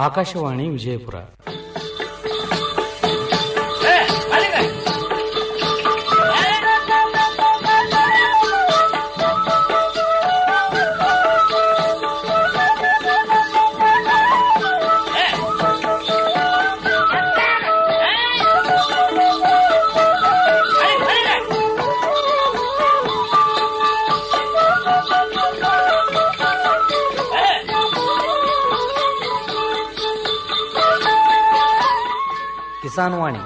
ಆಕಾಶವಾಣಿ ವಿಜಯಪುರ ಕಿಸಾನ್ ವಾಣಿ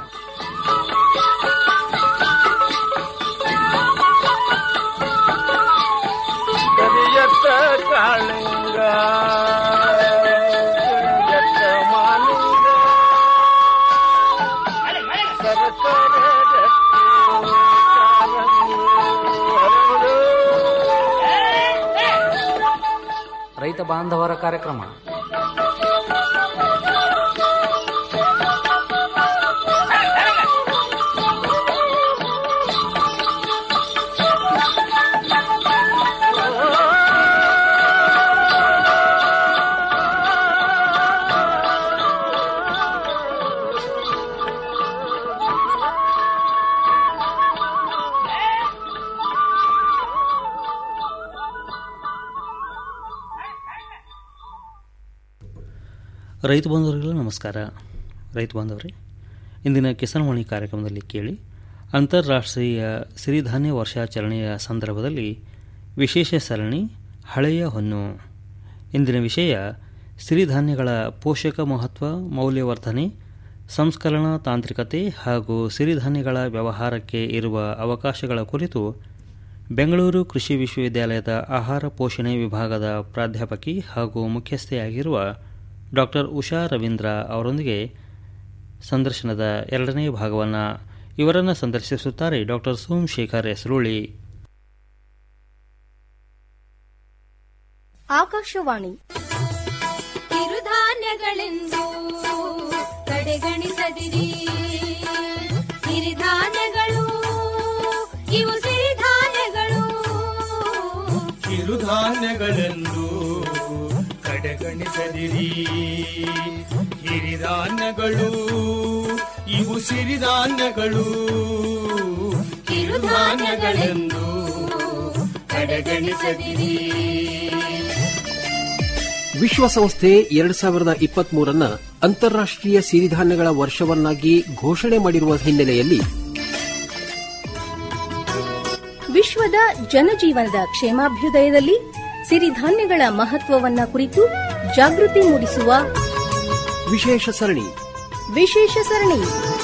ಕರಿಯತ್ತ ಕಾಳಿಂಗ ಕರಿಯತ್ತ ಮಾಲಿಂಗ ಸರಸರ ರಕ್ತಿ ಕಾರಂಗಿ ಹರಡು. ರೈತ ಬಾಂಧವರ ಕಾರ್ಯಕ್ರಮ ರೈತ ಬಾಂಧವರಿಗೆಲ್ಲ ನಮಸ್ಕಾರ ರೈತ ಬಾಂಧವರೇ ಇಂದಿನ ಕಿಸಾನ್ ವಾಣಿ ಕಾರ್ಯಕ್ರಮದಲ್ಲಿ ಕೇಳಿ ಅಂತಾರಾಷ್ಟ್ರೀಯ ಸಿರಿಧಾನ್ಯ ವರ್ಷಾಚರಣೆಯ ಸಂದರ್ಭದಲ್ಲಿ ವಿಶೇಷ ಸರಣಿ ಹಳೆಯ ಹೊನ್ನು ಇಂದಿನ ವಿಷಯ ಸಿರಿಧಾನ್ಯಗಳ ಪೋಷಕ ಮಹತ್ವ ಮೌಲ್ಯವರ್ಧನೆ ಸಂಸ್ಕರಣಾ ತಾಂತ್ರಿಕತೆ ಹಾಗೂ ಸಿರಿಧಾನ್ಯಗಳ ವ್ಯವಹಾರಕ್ಕೆ ಇರುವ ಅವಕಾಶಗಳ ಕುರಿತು ಬೆಂಗಳೂರು ಕೃಷಿ ವಿಶ್ವವಿದ್ಯಾಲಯದ ಆಹಾರ ಪೋಷಣೆ ವಿಭಾಗದ ಪ್ರಾಧ್ಯಾಪಕಿ ಹಾಗೂ ಮುಖ್ಯಸ್ಥೆಯಾಗಿರುವ ಡಾಕ್ಟರ್ ಉಷಾ ರವೀಂದ್ರ ಅವರೊಂದಿಗೆ ಸಂದರ್ಶನದ ಎರಡನೇ ಭಾಗವನ್ನು ಇವರನ್ನು ಸಂದರ್ಶಿಸುತ್ತಾರೆ ಡಾಕ್ಟರ್ ಸೋಮಶೇಖರ್ ಹೆಸರುಳಿ ಆಕಾಶವಾಣಿ ಕಿರುಧಾನ್ಯಗಳೆಂದು ಕಡೆಗಣಿಸದಿರಿ ಸಿರಿಧಾನ್ಯಗಳು ಇವು ಸಿರಿಧಾನ್ಯಗಳು ಕಿರುಧಾನ್ಯಗಳೆಂದು ಕಡೆಗಣಿಸದಿರಿ ಹಿರಿಧಾನ್ಯಗಳು ಇವು ಸಿರಿಧಾನ್ಯಗಳು ಕಿರುಧಾನ್ಯಗಳೆಂದು ಕಡೆಗಣಿಸದಿರಿ ವಿಶ್ವಸಂಸ್ಥೆ ಎರಡ್ ಸಾವಿರದ ಇಪ್ಪತ್ಮೂರನ್ನ ಅಂತಾರಾಷ್ಟ್ರೀಯ ಸಿರಿಧಾನ್ಯಗಳ ವರ್ಷವನ್ನಾಗಿ ಘೋಷಣೆ ಮಾಡಿರುವ ಹಿನ್ನೆಲೆಯಲ್ಲಿ ವಿಶ್ವದ ಜನಜೀವನದ ಕ್ಷೇಮಾಭ್ಯುದಯದಲ್ಲಿ ಸಿರಿಧಾನ್ಯಗಳ ಮಹತ್ವವನ್ನ ಕುರಿತು ಜಾಗೃತಿ ಮೂಡಿಸುವ ವಿಶೇಷ ಸರಣಿ ವಿಶೇಷ ಸರಣಿ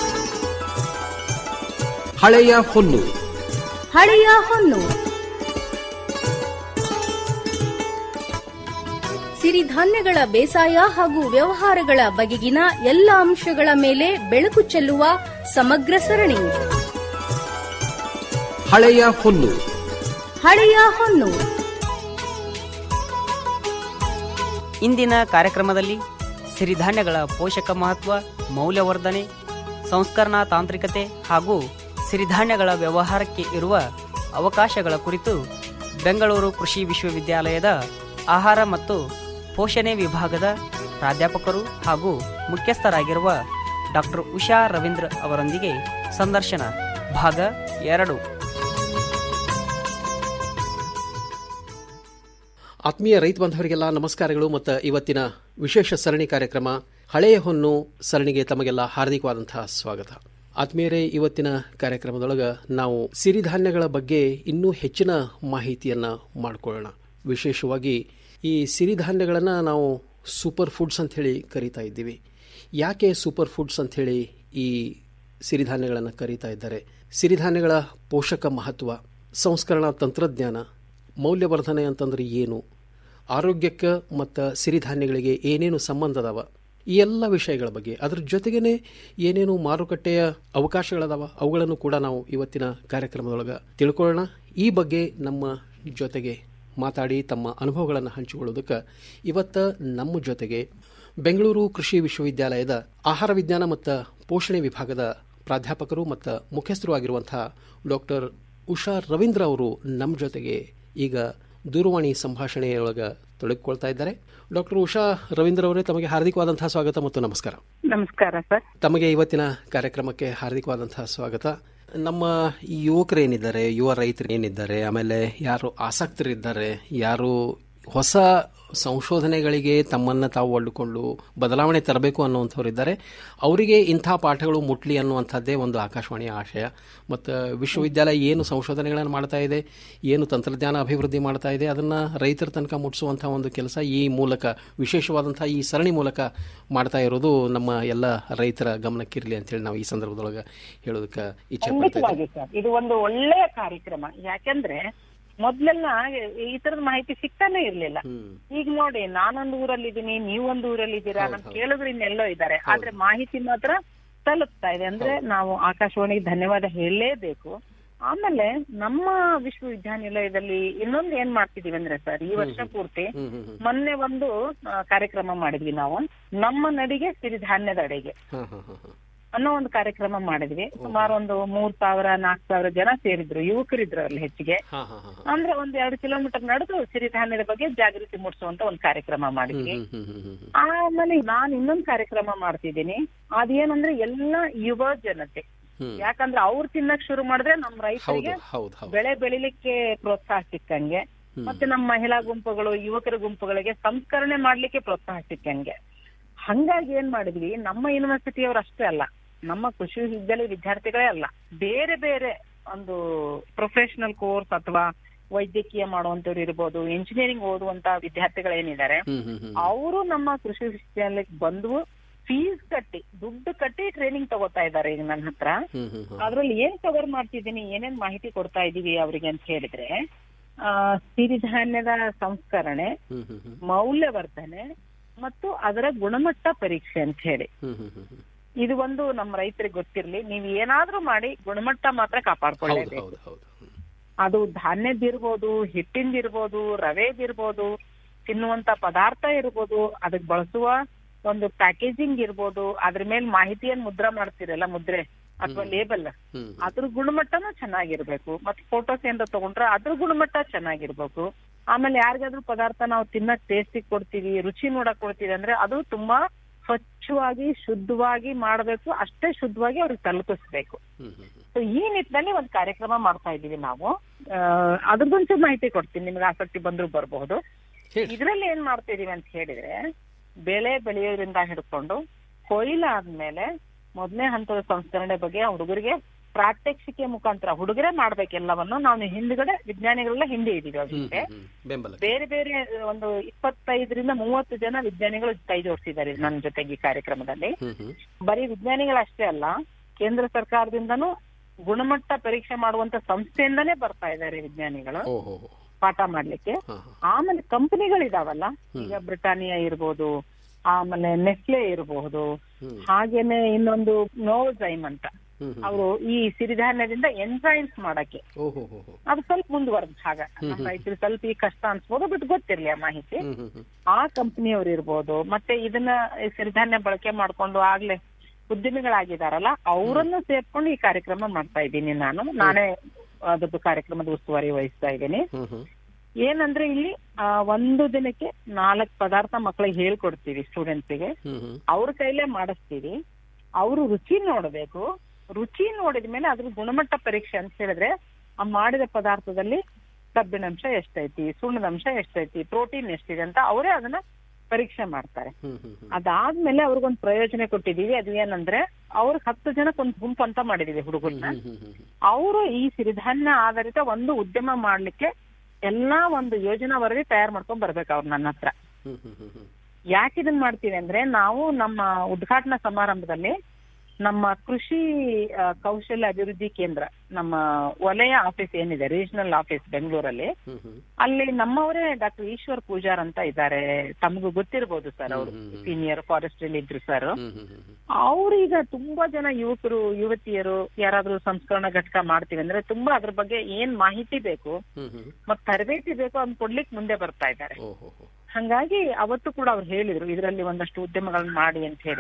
ಹಳೆಯ ಹೊನ್ನು ಹಳೆಯ ಹೊನ್ನು ಸಿರಿಧಾನ್ಯಗಳ ಬೇಸಾಯ ಹಾಗೂ ವ್ಯವಹಾರಗಳ ಬಗೆಗಿನ ಎಲ್ಲ ಅಂಶಗಳ ಮೇಲೆ ಬೆಳಕು ಚೆಲ್ಲುವ ಸಮಗ್ರ ಸರಣಿ ಹಳೆಯ ಹೊನ್ನು ಹಳೆಯ ಹೊನ್ನು ಇಂದಿನ ಕಾರ್ಯಕ್ರಮದಲ್ಲಿ ಸಿರಿಧಾನ್ಯಗಳ ಪೋಷಕ ಮಹತ್ವ ಮೌಲ್ಯವರ್ಧನೆ ಸಂಸ್ಕರಣಾ ತಾಂತ್ರಿಕತೆ ಹಾಗೂ ಸಿರಿಧಾನ್ಯಗಳ ವ್ಯವಹಾರಕ್ಕೆ ಇರುವ ಅವಕಾಶಗಳ ಕುರಿತು ಬೆಂಗಳೂರು ಕೃಷಿ ವಿಶ್ವವಿದ್ಯಾಲಯದ ಆಹಾರ ಮತ್ತು ಪೋಷಣೆ ವಿಭಾಗದ ಪ್ರಾಧ್ಯಾಪಕರು ಹಾಗೂ ಮುಖ್ಯಸ್ಥರಾಗಿರುವ ಡಾಕ್ಟರ್ ಉಷಾ ರವೀಂದ್ರ ಅವರೊಂದಿಗೆ ಸಂದರ್ಶನ ಭಾಗ ಎರಡು ಆತ್ಮೀಯ ರೈತ ಬಾಂಧವರಿಗೆಲ್ಲ ನಮಸ್ಕಾರಗಳು ಮತ್ತು ಇವತ್ತಿನ ವಿಶೇಷ ಸರಣಿ ಕಾರ್ಯಕ್ರಮ ಹಳೆಯ ಹೊನ್ನು ಸರಣಿಗೆ ತಮಗೆಲ್ಲ ಹಾರ್ದಿಕವಾದಂತಹ ಸ್ವಾಗತ ಆತ್ಮೀಯರೇ ಇವತ್ತಿನ ಕಾರ್ಯಕ್ರಮದೊಳಗ ನಾವು ಸಿರಿಧಾನ್ಯಗಳ ಬಗ್ಗೆ ಇನ್ನೂ ಹೆಚ್ಚಿನ ಮಾಹಿತಿಯನ್ನ ಮಾಡಿಕೊಳ್ಳೋಣ ವಿಶೇಷವಾಗಿ ಈ ಸಿರಿಧಾನ್ಯಗಳನ್ನು ನಾವು ಸೂಪರ್ ಫುಡ್ಸ್ ಅಂತ ಹೇಳಿ ಕರಿತಾ ಇದ್ದೀವಿ ಯಾಕೆ ಸೂಪರ್ ಫುಡ್ಸ್ ಅಂತ ಹೇಳಿ ಈ ಸಿರಿಧಾನ್ಯಗಳನ್ನು ಕರೀತಾ ಇದ್ದಾರೆ ಸಿರಿಧಾನ್ಯಗಳ ಪೋಷಕ ಮಹತ್ವ ಸಂಸ್ಕರಣಾ ತಂತ್ರಜ್ಞಾನ ಮೌಲ್ಯವರ್ಧನೆ ಅಂತಂದ್ರೆ ಏನು ಆರೋಗ್ಯಕ್ಕೆ ಮತ್ತು ಸಿರಿಧಾನ್ಯಗಳಿಗೆ ಏನೇನು ಸಂಬಂಧ ಅದಾವ ಈ ಎಲ್ಲ ವಿಷಯಗಳ ಬಗ್ಗೆ ಅದ್ರ ಜೊತೆಗೇನೆ ಏನೇನು ಮಾರುಕಟ್ಟೆಯ ಅವಕಾಶಗಳದಾವ ಅವುಗಳನ್ನು ಕೂಡ ನಾವು ಇವತ್ತಿನ ಕಾರ್ಯಕ್ರಮದೊಳಗೆ ತಿಳ್ಕೊಳ್ಳೋಣ ಈ ಬಗ್ಗೆ ನಮ್ಮ ಜೊತೆಗೆ ಮಾತಾಡಿ ತಮ್ಮ ಅನುಭವಗಳನ್ನು ಹಂಚಿಕೊಳ್ಳೋದಕ್ಕೆ ಇವತ್ತ ನಮ್ಮ ಜೊತೆಗೆ ಬೆಂಗಳೂರು ಕೃಷಿ ವಿಶ್ವವಿದ್ಯಾಲಯದ ಆಹಾರ ವಿಜ್ಞಾನ ಮತ್ತು ಪೋಷಣೆ ವಿಭಾಗದ ಪ್ರಾಧ್ಯಾಪಕರು ಮತ್ತು ಮುಖ್ಯಸ್ಥರು ಆಗಿರುವಂತಹ ಡಾಕ್ಟರ್ ಉಷಾ ರವೀಂದ್ರ ಅವರು ನಮ್ಮ ಜೊತೆಗೆ ಈಗ ದೂರವಾಣಿ ಸಂಭಾಷಣೆಯೊಳಗ ತೊಡಗಿಕೊಳ್ತಾ ಇದ್ದಾರೆ ಡಾಕ್ಟರ್ ಉಷಾ ರವೀಂದ್ರ ಅವರೇ ತಮಗೆ ಹಾರ್ದಿಕವಾದಂತಹ ಸ್ವಾಗತ ಮತ್ತು ನಮಸ್ಕಾರ ನಮಸ್ಕಾರ ಸರ್ ತಮಗೆ ಇವತ್ತಿನ ಕಾರ್ಯಕ್ರಮಕ್ಕೆ ಹಾರ್ದಿಕವಾದಂತಹ ಸ್ವಾಗತ ನಮ್ಮ ಯುವಕರೇನಿದ್ದಾರೆ ಯುವ ರೈತರು ಏನಿದ್ದಾರೆ ಆಮೇಲೆ ಯಾರು ಆಸಕ್ತರಿದ್ದಾರೆ ಯಾರು ಹೊಸ ಸಂಶೋಧನೆಗಳಿಗೆ ತಮ್ಮನ್ನು ತಾವು ಒಡ್ಡುಕೊಂಡು ಬದಲಾವಣೆ ತರಬೇಕು ಅನ್ನುವಂಥವ್ರು ಇದ್ದಾರೆ ಅವರಿಗೆ ಇಂಥ ಪಾಠಗಳು ಮುಟ್ಲಿ ಅನ್ನುವಂಥದ್ದೇ ಒಂದು ಆಕಾಶವಾಣಿಯ ಆಶಯ ಮತ್ತು ವಿಶ್ವವಿದ್ಯಾಲಯ ಏನು ಸಂಶೋಧನೆಗಳನ್ನು ಮಾಡ್ತಾ ಇದೆ ಏನು ತಂತ್ರಜ್ಞಾನ ಅಭಿವೃದ್ಧಿ ಮಾಡ್ತಾ ಇದೆ ಅದನ್ನು ರೈತರ ತನಕ ಮುಟ್ಟಿಸುವಂಥ ಒಂದು ಕೆಲಸ ಈ ಮೂಲಕ ವಿಶೇಷವಾದಂಥ ಈ ಸರಣಿ ಮೂಲಕ ಮಾಡ್ತಾ ಇರೋದು ನಮ್ಮ ಎಲ್ಲ ರೈತರ ಗಮನಕ್ಕಿರಲಿ ಅಂತೇಳಿ ನಾವು ಈ ಸಂದರ್ಭದೊಳಗೆ ಹೇಳೋದಕ್ಕೆ ಇಚ್ಛೆ ಪಡ್ತಾ ಇದ್ದೀವಿ ಖಂಡಿತವಾಗಿ ಸರ್ ಇದು ಒಂದು ಒಳ್ಳೆಯ ಕಾರ್ಯಕ್ರಮ ಯಾಕಂದ್ರೆ ಮೊದ್ಲೆಲ್ಲ ಈ ತರದ ಮಾಹಿತಿ ಸಿಗ್ತಾನೆ ಇರ್ಲಿಲ್ಲ ಈಗ ನೋಡಿ ನಾನೊಂದು ಊರಲ್ಲಿ ಇದೀನಿ ನೀವೊಂದು ಊರಲ್ಲಿ ಇದ್ದೀರಾ ನಮ್ ಕೇಳಿದ್ರು ಇನ್ನೆಲ್ಲೋ ಇದ್ದಾರೆ ಆದ್ರೆ ಮಾಹಿತಿ ಮಾತ್ರ ತಲುಪ್ತಾ ಇದೆ ಅಂದ್ರೆ ನಾವು ಆಕಾಶವಾಣಿಗೆ ಧನ್ಯವಾದ ಹೇಳಲೇಬೇಕು ಆಮೇಲೆ ನಮ್ಮ ವಿಶ್ವವಿದ್ಯಾನಿಲಯದಲ್ಲಿ ಇನ್ನೊಂದು ಏನ್ ಮಾಡ್ತಿದೀವಿ ಅಂದ್ರೆ ಸರ್ ಈ ವರ್ಷ ಪೂರ್ತಿ ಮೊನ್ನೆ ಒಂದು ಆ, ಕಾರ್ಯಕ್ರಮ ಮಾಡಿದ್ವಿ ನಾವು ನಮ್ಮ ನಡಿಗೆ ಸಿರಿಧಾನ್ಯದ ಅಡಿಗೆ ಹಾಂ ಹಾಂ ಹಾಂ ಹಾಂ ಅನ್ನೋ ಒಂದು ಕಾರ್ಯಕ್ರಮ ಮಾಡಿದ್ವಿ ಸುಮಾರು ಒಂದು ಮೂರ್ ಸಾವಿರ ನಾಲ್ಕ್ ಸಾವಿರ ಜನ ಸೇರಿದ್ರು ಯುವಕರಿದ್ರು ಅಲ್ಲಿ ಹೆಚ್ಚಿಗೆ ಹಾಂ ಹಾಂ ಹಾಂ ಅಂದ್ರೆ ಒಂದ್ ಎರಡು ಕಿಲೋಮೀಟರ್ ನಡೆದು ಸಿರಿಧಾನ್ಯದ ಬಗ್ಗೆ ಜಾಗೃತಿ ಮೂಡಿಸುವಂತ ಒಂದು ಕಾರ್ಯಕ್ರಮ ಮಾಡಿದ್ವಿ ಹ್ಮ್ ಹ್ಮ್ ಹ್ಮ್ ಹ್ಮ್ ಆಮೇಲೆ ನಾನ್ ಇನ್ನೊಂದ್ ಕಾರ್ಯಕ್ರಮ ಮಾಡ್ತಿದ್ದೀನಿ ಅದೇನಂದ್ರೆ ಎಲ್ಲ ಯುವ ಜನತೆ ಹ್ಮ್. ಯಾಕಂದ್ರೆ ಅವ್ರು ತಿನ್ನಕ್ ಶುರು ಮಾಡಿದ್ರೆ ನಮ್ ಹೌದು ರೈತರಿಗೆ ಹೌದು ಹೌದು ಬೆಳೆ ಬೆಳಿಲಿಕ್ಕೆ ಪ್ರೋತ್ಸಾಹ ಸಿಕ್ಕಂಗೆ ಮತ್ತೆ ನಮ್ಮ ಮಹಿಳಾ ಗುಂಪುಗಳು ಯುವಕರ ಗುಂಪುಗಳಿಗೆ ಸಂಸ್ಕರಣೆ ಮಾಡ್ಲಿಕ್ಕೆ ಪ್ರೋತ್ಸಾಹ ಸಿಕ್ಕಂಗೆ ಹಂಗಾಗಿ ಏನ್ ಮಾಡಿದ್ವಿ ನಮ್ಮ ಯೂನಿವರ್ಸಿಟಿಯವ್ರು ಅಷ್ಟೇ ಅಲ್ಲ ನಮ್ಮ ಕೃಷಿ ವಿಶ್ವವಿದ್ಯಾಲಯ ವಿದ್ಯಾರ್ಥಿಗಳೇ ಅಲ್ಲ ಬೇರೆ ಬೇರೆ ಒಂದು ಪ್ರೊಫೆಷನಲ್ ಕೋರ್ಸ್ ಅಥವಾ ವೈದ್ಯಕೀಯ ಮಾಡುವಂತವ್ರು ಇರ್ಬೋದು ಇಂಜಿನಿಯರಿಂಗ್ ಓದುವಂತ ವಿದ್ಯಾರ್ಥಿಗಳೇನಿದ್ದಾರೆ ಹ್ಮ್ ಹ್ಮ್ ಹ್ಮ್ ಅವರು ನಮ್ಮ ಕೃಷಿ ವಿಶ್ವವಿದ್ಯಾಲಯಕ್ಕೆ ಬಂದು ಫೀಸ್ ಕಟ್ಟಿ ದುಡ್ಡು ಕಟ್ಟಿ ಟ್ರೈನಿಂಗ್ ತಗೋತಾ ಇದ್ದಾರೆ ಈಗ ನನ್ನ ಹತ್ರ ಹ್ಮ್ ಹ್ಮ್ ಹ್ಮ್ ಅದ್ರಲ್ಲಿ ಏನ್ ಕವರ್ ಮಾಡ್ತಿದ್ದೀನಿ ಏನೇನ್ ಮಾಹಿತಿ ಕೊಡ್ತಾ ಇದೀವಿ ಅವರಿಗೆ ಅಂತ ಹೇಳಿದ್ರೆ ಆ ಸಿರಿಧಾನ್ಯದ ಸಂಸ್ಕರಣೆ ಹ್ಮ್ ಹ್ಮ್ ಹ್ಮ್ ಮೌಲ್ಯವರ್ಧನೆ ಮತ್ತು ಅದರ ಗುಣಮಟ್ಟ ಪರೀಕ್ಷೆ ಅಂತ ಹೇಳಿ ಹ್ಮ್ ಹ್ಮ್ ಹ್ಮ್ ಹ್ಮ್ ಇದು ಒಂದು ನಮ್ಮ ರೈತರಿಗೆ ಗೊತ್ತಿರ್ಲಿ ನೀವು ಏನಾದ್ರೂ ಮಾಡಿ ಗುಣಮಟ್ಟ ಮಾತ್ರ ಹೌದು ಕಾಪಾಡ್ಕೊಳ್ಳೇಬೇಕು ಹೌದು ಹೌದು ಹ್ಮ್. ಅದು ಧಾನ್ಯದಿರ್ಬೋದು ಹಿಟ್ಟಿಂದಿರ್ಬೋದು ರವೆದಿರ್ಬೋದು ತಿನ್ನುವಂತ ಪದಾರ್ಥ ಇರ್ಬೋದು ಅದಕ್ಕೆ ಬಳಸುವ ಒಂದು ಪ್ಯಾಕೇಜಿಂಗ್ ಇರ್ಬೋದು ಅದ್ರ ಮೇಲೆ ಮಾಹಿತಿಯನ್ನ ಮುದ್ರಾ ಮಾಡ್ತಿರಲ್ಲ ಮುದ್ರೆ ಅಥವಾ ಲೇಬಲ್ ಹ್ಮ್ ಅದ್ರ ಗುಣಮಟ್ಟನೂ ಚೆನ್ನಾಗಿರ್ಬೇಕು ಮತ್ತೆ ಫೋಟೋಸ್ ಏನಾರ ತಗೊಂಡ್ರೆ ಅದ್ರ ಗುಣಮಟ್ಟ ಚೆನ್ನಾಗಿರ್ಬೇಕು ಆಮೇಲೆ ಯಾರಿಗಾದ್ರೂ ಪದಾರ್ಥ ನಾವು ತಿನ್ನಕ್ ಟೇಸ್ಟಿಗೆ ಕೊಡ್ತೀವಿ ರುಚಿ ನೋಡಕ್ ಕೊಡ್ತೀವಿ ಅಂದ್ರೆ ಅದು ತುಂಬಾ ಸ್ವಚ್ಛವಾಗಿ ಶುದ್ಧವಾಗಿ ಮಾಡ್ಬೇಕು ಅಷ್ಟೇ ಶುದ್ಧವಾಗಿ ಅವ್ರಿಗೆ ತಲುಪಿಸ್ಬೇಕು ಹ್ಮ್ ಹ್ಮ್ ಹ್ಮ್. ಸೊ ಈ ನಿಟ್ಟಿನಲ್ಲಿ ಒಂದು ಕಾರ್ಯಕ್ರಮ ಮಾಡ್ತಾ ಇದೀವಿ ನಾವು ಆ, ಅದ್ರದ್ದೊಂಚೂರು ಮಾಹಿತಿ ಕೊಡ್ತೀನಿ ನಿಮ್ಗೆ ಆಸಕ್ತಿ ಬಂದ್ರು ಬರಬಹುದು ಹೇಳಿ. ಇದ್ರಲ್ಲಿ ಏನ್ ಮಾಡ್ತಾ ಇದೀವಿ ಅಂತ ಹೇಳಿದ್ರೆ ಬೆಳೆ ಬೆಳೆಯೋದ್ರಿಂದ ಹಿಡ್ಕೊಂಡು ಕೊಯ್ಲಾದ್ಮೇಲೆ ಮೊದಲನೇ ಹಂತದ ಸಂಸ್ಕರಣೆ ಬಗ್ಗೆ ಹುಡುಗರಿಗೆ ಪ್ರಾತ್ಯಕ್ಷಿಕೆ ಮುಖಾಂತರ ಹುಡುಗರೇ ಮಾಡ್ಬೇಕೆಲ್ಲವನ್ನು ನಾವು ಹಿಂದ್ಗಡೆ ವಿಜ್ಞಾನಿಗಳೆಲ್ಲ ಹಿಂದೆ ಇದೀವಿ ಹ್ಮ್ ಅವ್ರಿಗೆ ಹ್ಮ್ ಹ್ಮ್. ಬೆಂಬಲ ಬೇರೆ ಬೇರೆ ಒಂದು ಇಪ್ಪತ್ತೈದರಿಂದ ಮೂವತ್ತು ಜನ ವಿಜ್ಞಾನಿಗಳು ಕೈ ಜೋಡಿಸಿದ್ದಾರೆ ನನ್ನ ಜೊತೆಗೆ ಈ ಕಾರ್ಯಕ್ರಮದಲ್ಲಿ ಹ್ಮ್ ಹ್ಮ್ ಬರೀ ವಿಜ್ಞಾನಿಗಳಷ್ಟೇ ಅಲ್ಲ ಕೇಂದ್ರ ಸರ್ಕಾರದಿಂದನೂ ಗುಣಮಟ್ಟ ಪರೀಕ್ಷೆ ಮಾಡುವಂತ ಸಂಸ್ಥೆಯಿಂದನೇ ಬರ್ತಾ ಇದ್ದಾರೆ ವಿಜ್ಞಾನಿಗಳು ಓ ಹೋ ಹೋ ಪಾಠ ಮಾಡ್ಲಿಕ್ಕೆ ಹಾ ಹಾ ಆಮೇಲೆ ಕಂಪನಿಗಳಿದಾವಲ್ಲ ಈಗ ಬ್ರಿಟಾನಿಯಾ ಇರ್ಬೋದು ಆಮೇಲೆ ನೆಸ್ಲೆ ಇರಬಹುದು ಹ್ಮ್. ಹಾಗೇನೆ ಇನ್ನೊಂದು ನೋವೋಜೈಮ್ ಅಂತ ಹ್ಮ್ ಹ್ಮ್. ಅವರು ಈ ಸಿರಿಧಾನ್ಯದಿಂದ ಎನ್ಸೈನ್ಸ್ ಮಾಡಕ್ಕೆ ಓ ಹೋ ಹೋ ಹೋ ಅದು ಸ್ವಲ್ಪ ಮುಂದುವರೆದ ಭಾಗ ನಮ್ಮ ರೈತರು ಸ್ವಲ್ಪ ಈ ಕಷ್ಟ ಅನ್ಸ್ಬೋದು ಬಟ್ ಗೊತ್ತಿರ್ಲಿ ಆ ಮಾಹಿತಿ ಹ್ಮ್ ಹ್ಮ್ ಹ್ಮ್. ಆ ಕಂಪನಿಯವ್ರು ಇರ್ಬೋದು ಮತ್ತೆ ಇದನ್ನ ಈ ಸಿರಿಧಾನ್ಯ ಬಳಕೆ ಮಾಡ್ಕೊಂಡು ಆಗ್ಲೇ ಉದ್ಯಮಿಗಳಾಗಿದಾರಲ್ಲ ಅವರನ್ನು ಸೇರ್ಕೊಂಡು ಈ ಕಾರ್ಯಕ್ರಮ ಮಾಡ್ತಾ ಇದ್ದೀನಿ ನಾನು ನಾನೇ ಅದ್ರದ್ದು ಕಾರ್ಯಕ್ರಮದ ಉಸ್ತುವಾರಿ ವಹಿಸ್ತಾ ಇದ್ದೀನಿ ಹ್ಮ್ ಹ್ಮ್. ಏನಂದ್ರೆ ಇಲ್ಲಿ ಆ, ಒಂದು ದಿನಕ್ಕೆ ನಾಲ್ಕು ಪದಾರ್ಥ ಮಕ್ಕಳಿಗೆ ಹೇಳ್ಕೊಡ್ತೀವಿ ಸ್ಟೂಡೆಂಟ್ಸಿಗೆ ಹ್ಮ್ ಹ್ಮ್. ಅವ್ರ ಕೈಲೇ ಮಾಡಿಸ್ತೀವಿ ಅವರು ರುಚಿ ನೋಡ್ಬೇಕು ರುಚಿ ನೋಡಿದ ಮೇಲೆ ಅದ್ರ ಗುಣಮಟ್ಟ ಪರೀಕ್ಷೆ ಅಂತ ಹೇಳಿದ್ರೆ ಆ ಮಾಡಿದ ಪದಾರ್ಥದಲ್ಲಿ ಕಬ್ಬಿಣಾಂಶ ಎಷ್ಟೈತಿ ಸುಣ್ಣದ ಅಂಶ ಎಷ್ಟೈತಿ ಪ್ರೋಟೀನ್ ಎಷ್ಟಿದೆ ಅಂತ ಅವರೇ ಅದನ್ನ ಪರೀಕ್ಷೆ ಮಾಡ್ತಾರೆ ಹ್ಮ್ ಹ್ಮ್ ಹ್ಮ್. ಅದಾದ್ಮೇಲೆ ಅವ್ರಿಗೊಂದ್ ಪ್ರಯೋಜನೆ ಕೊಟ್ಟಿದೀವಿ ಅದು ಏನಂದ್ರೆ ಅವ್ರಿಗೆ ಹತ್ತು ಜನಕ್ಕೆ ಒಂದು ಗುಂಪು ಅಂತ ಮಾಡಿದೀವಿ ಹುಡುಗರನ್ನ ಹ್ಮ್ ಹ್ಮ್ ಹ್ಮ್ ಹ್ಮ್. ಅವರು ಈ ಸಿರಿಧಾನ್ಯ ಆಧಾರಿತ ಒಂದು ಉದ್ಯಮ ಮಾಡ್ಲಿಕ್ಕೆ ಎಲ್ಲಾ ಒಂದು ಯೋಜನಾ ವರದಿ ತಯಾರು ಮಾಡ್ಕೊಂಡ್ ಬರ್ಬೇಕು ಅವ್ರು ನನ್ನ ಹತ್ರ ಹ್ಮ್ ಹ್ಮ್ ಹ್ಮ್ ಹ್ಮ್. ಯಾಕೆ ಇದನ್ನ ಮಾಡ್ತೀವಿ ಅಂದ್ರೆ ನಾವು ನಮ್ಮ ಉದ್ಘಾಟನಾ ಸಮಾರಂಭದಲ್ಲಿ ನಮ್ಮ ಕೃಷಿ ಆ, ಕೌಶಲ್ಯ ಅಭಿವೃದ್ಧಿ ಕೇಂದ್ರ ನಮ್ಮ ವಲಯ ಆಫೀಸ್ ಏನಿದೆ ರೀಜನಲ್ ಆಫೀಸ್ ಬೆಂಗಳೂರಲ್ಲಿ ಹ್ಮ್ ಹ್ಮ್. ಅಲ್ಲಿ ನಮ್ಮವರೇ ಡಾಕ್ಟರ್ ಈಶ್ವರ್ ಪೂಜಾರ್ ಅಂತ ಇದ್ದಾರೆ ತಮಗೂ ಗೊತ್ತಿರ್ಬೋದು ಸರ್ ಅವರು ಹ್ಮ್, ಹ್ಮ್. ಸೀನಿಯರ್ ಫಾರೆಸ್ಟ್ರಿಲಿ ಇದ್ರು ಸರ್ ಹ್ಮ್ ಹ್ಮ್ ಹ್ಮ್ ಹ್ಮ್. ಅವ್ರೀಗ ತುಂಬಾ ಜನ ಯುವಕರು ಯುವತಿಯರು ಯಾರಾದ್ರೂ ಸಂಸ್ಕರಣ ಘಟಕ ಮಾಡ್ತೀವಿ ಅಂದ್ರೆ ತುಂಬಾ ಅದ್ರ ಬಗ್ಗೆ ಏನ್ ಮಾಹಿತಿ ಬೇಕು ಹ್ಮ್ ಹ್ಮ್. ಮತ್ ತರಬೇತಿ ಬೇಕು ಅಂತ ಕೊಡ್ಲಿಕ್ಕೆ ಮುಂದೆ ಬರ್ತಾ ಇದ್ದಾರೆ ಓ ಹೋ ಹೋ. ಹಂಗಾಗಿ ಅವತ್ತು ಕೂಡ ಅವ್ರು ಹೇಳಿದ್ರು ಇದರಲ್ಲಿ ಒಂದಷ್ಟು ಉದ್ಯಮಗಳನ್ನ ಮಾಡಿ ಅಂತ ಹೇಳಿ